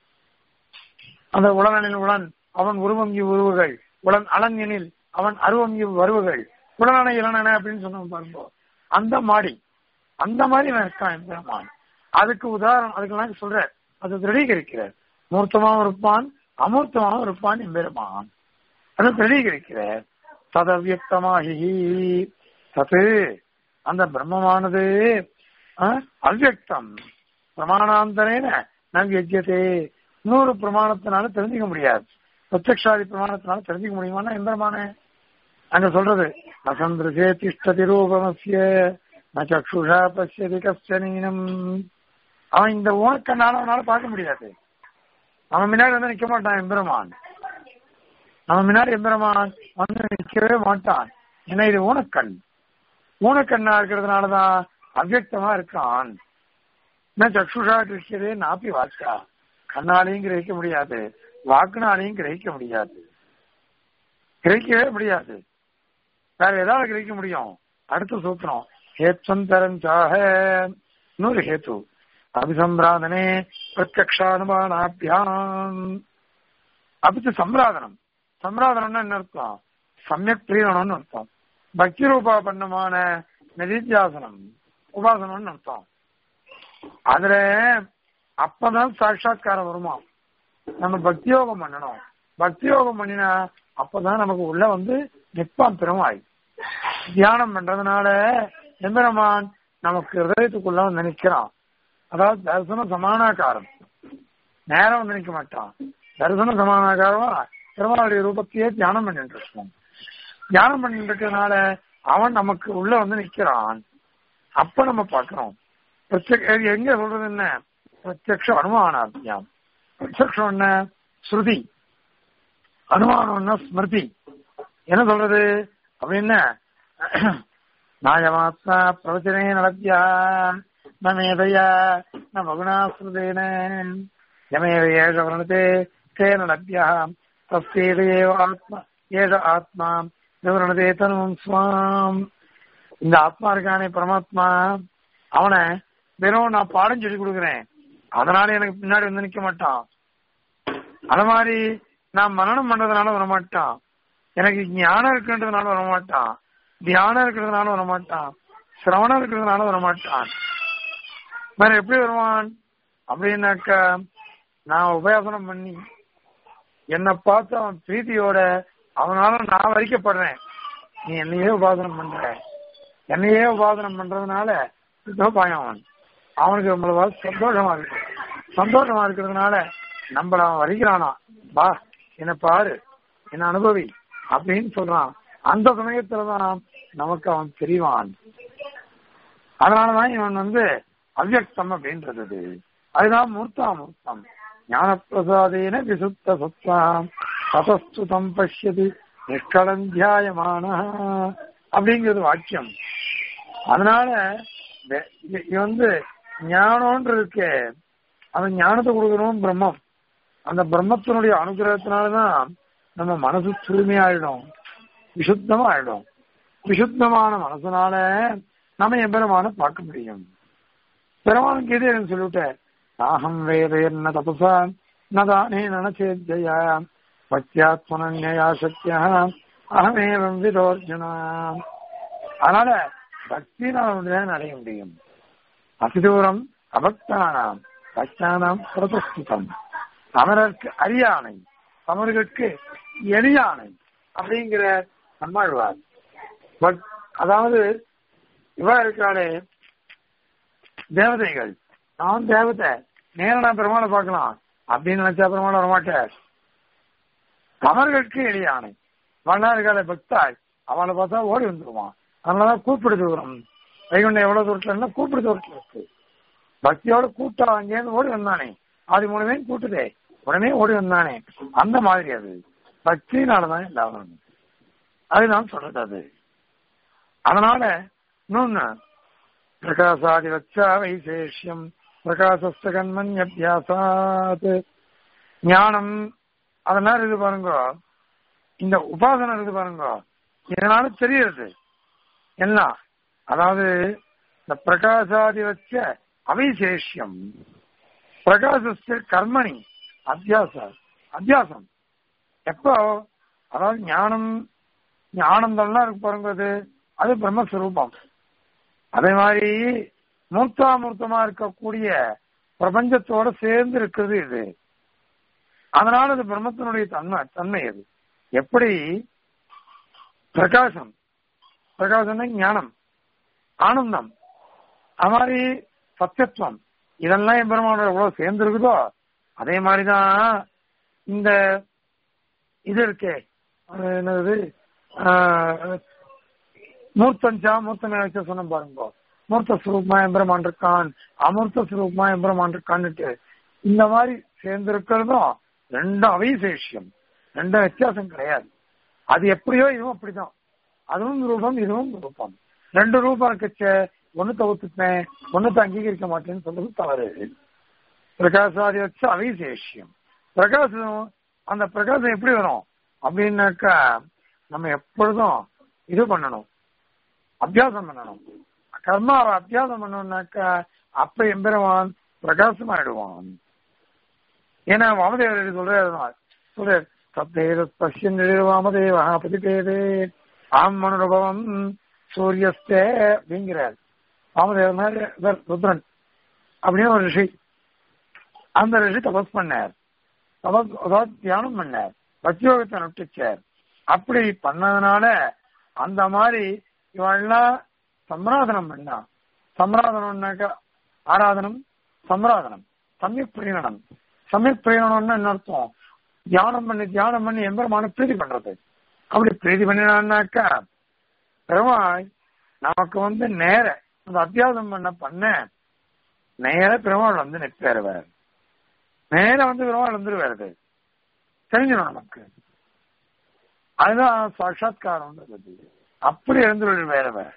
அந்த உலகனில் உளன் அவன் உருவம் இவ் உருவுகள் உளன் அலன் எனில் அவன் அருவம் இவ் வருவுகள் உடனே இளனன அப்படின்னு சொன்னோம் பாருங்க அந்த மாடி அந்த மாதிரி இவன் இருக்கான் எம்பெருமான் அதுக்கு உதாரணம் அதுக்கு நான் சொல்றேன் அது திருடீகரிக்கிறார் மூர்த்தமாவும் இருப்பான் அமூர்த்தமாவும் இருப்பான் எம்பெருமான் அது திருடீகரிக்கிறார் ததவியக்தமாகி தது அந்த பிரம்மமானது அஹ், அவ்யக்தம் பிரமாணாந்தரேன நவ்யஜ்யதே இன்னொரு பிரமாணத்தினால தெரிஞ்சுக்க முடியாது பிரத்யக்ஷாதி பிரமாணத்தினால தெரிஞ்சுக்க முடியுமான்னா எம்பெருமானே அங்க சொல்றது அசந்திரசே திஷ்டதி ரூபமஸ்ய ந சக்ஷுஷா பசியதி கஷ்டனீனம் அவன் இந்த ஊனக்கண்ணால அவனால பார்க்க முடியாது அவன் முன்னாடி வந்து நிக்க மாட்டான் எம்பெருமான் அவன் முன்னாடி எம்பெருமான் வந்து நிக்கவே மாட்டான் ஏன்னா இது ஊனக்கண் ஊனக்கண்ணா இருக்கிறதுனாலதான் அவ்யக்தமா இருக்கான் என்ன சக்ஷுஷா கிருஷ்யதே நாப்பி வாக்கா கண்ணாலையும் கிரகிக்க முடியாது வாக்குனாலையும் கிரகிக்க முடியாது கிரகிக்கவே முடியாது வேற ஏதாவது கிரகிக்க முடியும் அடுத்த சூத்திரம் ஹேத்வந்தரஞ்சாக இன்னொரு ஹேத்து அபிசம்பிராதனே பிரத்யக்ஷானுமானாபியாம் அபிச்சு சம்பிராதனம் சம்பிராதனம்னா என்ன அர்த்தம் சமயக் பிரியணும்னு அர்த்தம் பக்தி ரூபாபன்னமான நிதித்தியாசனம் உபாசனம்னு அர்த்தம் அதுல அப்பதான் சாட்சாத்காரம் வருமா நம்ம பக்தி யோகம் பண்ணணும் பக்தி யோகம் பண்ணினா அப்பதான் நமக்கு உள்ள வந்து நிப்பான் பெருமாய் தியானம் பண்றதுனால எம்பெருமான் நமக்கு ஹிருதயத்துக்குள்ள வந்து நினைக்கிறான் அதாவது தரிசனம் சமானாகாரம் நேரம் வந்து நினைக்க மாட்டான் தரிசனம் சமானாகாரமா பெருமாளுடைய ரூபத்தையே தியானம் பண்ணிட்டு இருக்கோம் தியானம் பண்ணிட்டு இருக்கிறதுனால அவன் நமக்கு உள்ள வந்து நிக்கிறான் அப்ப நம்ம பாக்குறோம் பிரத்யக் இது எங்க சொல்றது என்ன பிரத்யக்ஷ அனுமானாத்தியம் பிரத்யக்ஷம் என்ன ஸ்ருதி அனுமானம்னா ஸ்மிருதி என்ன சொல்றது அப்படின்னா நாயமாத்மா பிரவச்சனே நடத்தியா ந மேதையா ந மகுணாஸ்ருதேன யமேவ ஏஷ வர்ணதே தேன லப்யா தஸ்தேதேவ ஆத்மா ஏஷ ஆத்மா விவரணதே தனும் ஸ்வாம் இந்த ஆத்மா இருக்கானே பரமாத்மா அவனை வெறும் நான் பாடம் சொல்லி கொடுக்குறேன் அதனால எனக்கு பின்னாடி வந்து நிக்க மாட்டான் அது மாதிரி நான் மனனம் பண்றதுனால வரமாட்டான் எனக்கு ஞானம் இருக்குன்றதுனால வரமாட்டான் தியானம் இருக்கிறதுனால வரமாட்டான் சிரவணம் இருக்கிறதுனால வரமாட்டான் வேற எப்படி வருவான் அப்படின்னாக்கா நான் உபயாசனம் பண்ணி என்னை பார்த்து அவன் பிரீத்தியோட அவனால நான் வரிக்கப்படுறேன் நீ என்னையே உபாசனம் பண்ற என்னையே உபாசனம் பண்றதுனால இதோ பயம் அவன் அவனுக்கு நம்மள சந்தோஷமா இருக்கு சந்தோஷமா இருக்கிறதுனால நம்மள அவன் வரிக்கிறானா வா என்ன பாரு என்ன அனுபவி அப்படின்னு சொல்றான் அந்த சமயத்துலதான் நமக்கு அவன் தெரிவான் அதனாலதான் இவன் வந்து அவ்யக்தம் அப்படின்றது அது. அதுதான் மூர்த்தாமூர்த்தம் ஞானப்பிரசாதேன விசுத்த சத்வாம் ததஸ்துதம் பஷ்யது நிஷ்கலந்தியாயமான அப்படிங்கிறது வாக்கியம் அதனால வெ- இது இது வந்து ஞானம்ன்ற இருக்கே அவன் ஞானத்தை கொடுக்கணும் பிரம்மம் அந்த பிரம்மத்தினுடைய அனுகிரகத்தினாலதான் நம்ம மனசு தூய்மையாயிடும் விசுத்தமா ஆயிடும் விசுத்தமான மனசுனால நம்ம எம்பெருமான பார்க்க முடியும் பெருமானுக்கு எது எனக்கு சொல்லிவிட்டேன் நாகம் வேத என்ன தபசா நதானே நனச்சேஜயா பக்தியாத்மனன்யா சக்தியா அகமேவம் விதோர்ஜுனா அதனால பக்தி நான் அடைய முடியும் அதிதூரம் அபக்தானாம் பக்தானாம் பிரதஸ்திதம் அமரருக்கு அரியானை அமர்களுக்கு எளியானை அப்படிங்கிற நம்மாழ்வார் பட் அதாவது இவா இருக்கிறாளே தேவதைகள் நான் தேவதை நேரம் நான் பெருமாளை பார்க்கலாம் அப்படின்னு நினைச்சா பெருமாளை வரமாட்டார் அவர்களுக்கு எளியானை வண்ணாறுகால பக்தாய் அவளை பார்த்தா ஓடி வந்துருவான் அதனாலதான் கூப்பிடு தூரம் வைகுண்டம் எவ்வளவு தூரத்துல இருந்தா கூப்பிடு தூரத்துல இருக்கு பக்தியோட கூட்டம் அங்கேருந்து ஓடி வந்தானே அது மூலமே கூட்டுதே உடனே ஓடி வந்தானே அந்த மாதிரி அது பக்தினாலதான் எல்லாரும் அது நான் சொல்றது அது அதனால இன்னொன்னு பிரகாசாதி வச்சா வைசேஷ்யம் பிரகாசஸ்தகன்மன் அபியாசாத் ஞானம் அதெல்லாம் இருக்குது பாருங்க இந்த உபாசனம் இருக்குது பாருங்க இதனால தெரியுது எல்லாம் அதாவது இந்த பிரகாசாதி வச்ச அவிசேஷ்யம் பிரகாசஸ்த கர்மணி அத்தியாச அத்தியாசம் எப்போ அதாவது ஞானம் ஆனந்தம்லாம் இருக்கு பாருங்க அது அது பிரம்மஸ்வரூபம் அதே மாதிரி மூர்த்தாமூர்த்தமா இருக்கக்கூடிய பிரபஞ்சத்தோட சேர்ந்து இருக்கிறது இது அதனால அது பிரம்மத்தினுடைய தன்மை தன்மை அது எப்படி பிரகாசம் பிரகாசம் ஞானம் ஆனந்தம் அது மாதிரி சத்தியத்துவம் இதெல்லாம் என் பெருமானோட எவ்வளவு சேர்ந்து இருக்குதோ அதே மாதிரிதான் இந்த இது இருக்கே என்னது மூர்த்தஞ்சா மூர்த்தமே வச்ச சொன்ன பாருங்க மூர்த்த சுரூபமா எம்பெருமான் இருக்கான் அமூர்த்த சுரூபமா எம்பெருமான் இருக்கான்னுட்டு இந்த மாதிரி சேர்ந்து இருக்கிறதும் ரெண்டும் அவைசேஷியம் ரெண்டும் வித்தியாசம் கிடையாது அது எப்படியோ இதுவும் அப்படிதான் அதுவும் ரூபம் இதுவும் ரூபம் ரெண்டு ரூபம் இருக்கச்ச ஒண்ணு தவிர்த்துப்பேன் ஒண்ணு அங்கீகரிக்க மாட்டேன்னு சொல்றது தவறு பிரகாசாதி வச்சு அவைசேஷியம் பிரகாசம் அந்த பிரகாசம் எப்படி வரும் அப்படின்னாக்கா நம்ம எப்பொழுதும் இது பண்ணணும் அபியாசம் பண்ணணும் கர்மாவை அபியாசம் பண்ணணும்னாக்கா அப்ப எம்பெருவான் பிரகாசமாயிடுவான் ஏன்னா வாமதேவர் சொல்றாரு சொல்றாரு சப்தேத பசியன் வாமதேவா பதிப்பேதே ஆம் அனுபவம் சூரியஸ்தே அப்படிங்கிறார் வாமதேவர் மாதிரி ருத்ரன் அப்படின்னு ஒரு ரிஷி அந்த ரிஷி தபஸ் பண்ணார் தபஸ் அதாவது தியானம் பண்ணார் பக்தியோகத்தை நட்டுச்சார் அப்படி பண்ணதுனால அந்த மாதிரி இவெல்லாம் சம்ராதனம் பண்ணா சம்ராதனம்னாக்கா ஆராதனம் சம்ராதனம் சமயக் பிரியனம் சமயக் பிரியனம்னா என்ன அர்த்தம் தியானம் பண்ணி தியானம் பண்ணி எம்பெருமான பிரீதி பண்றது அப்படி பிரீதி பண்ணினான்னாக்கா பெருமாள் நமக்கு வந்து நேர அந்த அத்தியாசம் பண்ண பண்ண நேர பெருமாள் வந்து நிற்பேருவார் நேர வந்து பெருமாள் வந்துருவாரு தெரிஞ்சிடும் நமக்கு அதுதான் சாட்சாத்காரம் அப்படி இருந்து வேறவர்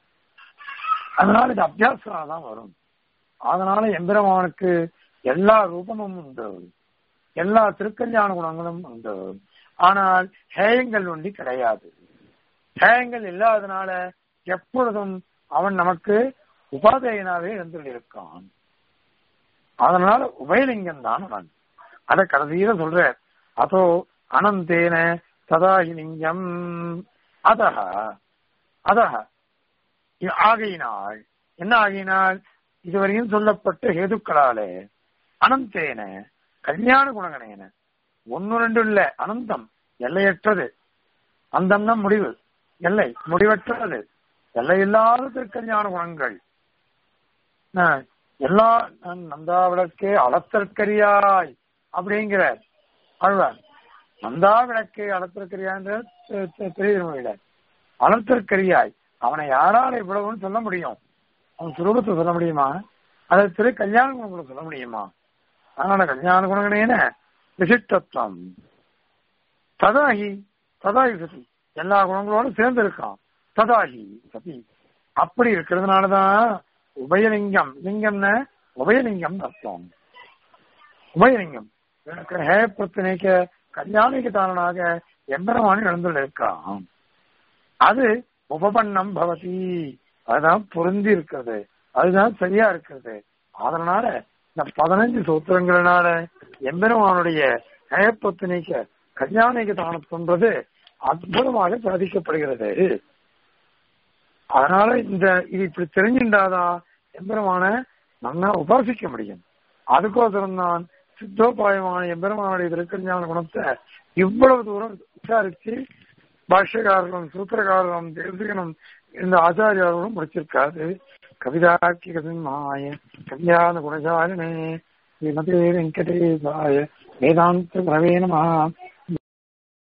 அதனால இது அபியாசம் தான் வரும் அதனால எம்பெருமானுக்கு எல்லா ரூபமும் உண்டு எல்லா திருக்கல்யாண குணங்களும் உண்டு ஆனால் ஹேயங்கள் ஒண்டி கிடையாது ஹேயங்கள் இல்லாதனால எப்பொழுதும் அவன் நமக்கு உபாதையனாவே இருந்திருக்கான் அதனால உபயலிங்கம் தான் அவன் அத கடைசியில சொல்ற அதோ அனந்தேன ததாஹி லிங்கம் அதக அதக ஆகையினால் என்ன ஆகினால் இதுவரையும் சொல்லப்பட்ட ஹேதுக்களாலே அனந்தேன கல்யாண குணகனேன ஒன்னு ரெண்டு இல்ல அனந்தம் எல்லையற்றது அந்தம்னா முடிவு எல்லை முடிவற்றது எல்லை இல்லாத திருக்கல்யாண குணங்கள் எல்லா நந்தா விளக்கே அளத்தற்கரியாய் அப்படிங்கிற அழ்வார் நந்தா விளக்கே அளத்திற்கரியான்ற பெரிய மொழியில அளத்திற்கரியாய் அவனை யாரால இவ்வளவுன்னு சொல்ல முடியும் அவன் சுரூபத்தை சொல்ல முடியுமா அதை திரு கல்யாண குணங்களை சொல்ல முடியுமா அதனால கல்யாண குணங்களேன விசிஷ்டத்துவம் ததாகி ததாகி சதி எல்லா குணங்களோடும் சேர்ந்து இருக்கான் ததாகி சதி அப்படி இருக்கிறதுனாலதான் உபயலிங்கம் லிங்கம்னு உபயலிங்கம் அர்த்தம் உபயலிங்கம் ஹேயப்பிரத்தனைக்க கல்யாணிக்கு தானனாக எம்பெருமான் எழுந்துள்ளிருக்கான் அது உபபன்னம் பவதி அதுதான் பொருந்தி இருக்கிறது அதுதான் சரியா இருக்கிறது அதனால இந்த பதினஞ்சு சூத்திரங்களினால எம்பெருமானுடைய ஹேயப்பத்தினிக்க கல்யாணிக்கு தானத்துன்றது அற்புதமாக சாதிக்கப்படுகிறது அதனால இந்த இது இப்படி தெரிஞ்சின்றாதான் எம்பெருமான நல்லா உபாசிக்க முடியும் அதுக்கோசரம் தான் சித்தோபாயமான எம்பெருமானுடைய திருக்கல்யாண குணத்தை இவ்வளவு தூரம் விசாரிச்சு பாஷ்யக்காரர்களும் சூத்திரக்காரர்களும் தேசிகனும் இந்த ஆச்சாரியார்களும் முடிச்சிருக்காரு கவிதாக்கி கவிமாய கல்யாண குணசாலினே ஸ்ரீமதே வெங்கடேசாய வேதாந்த பிரவே நம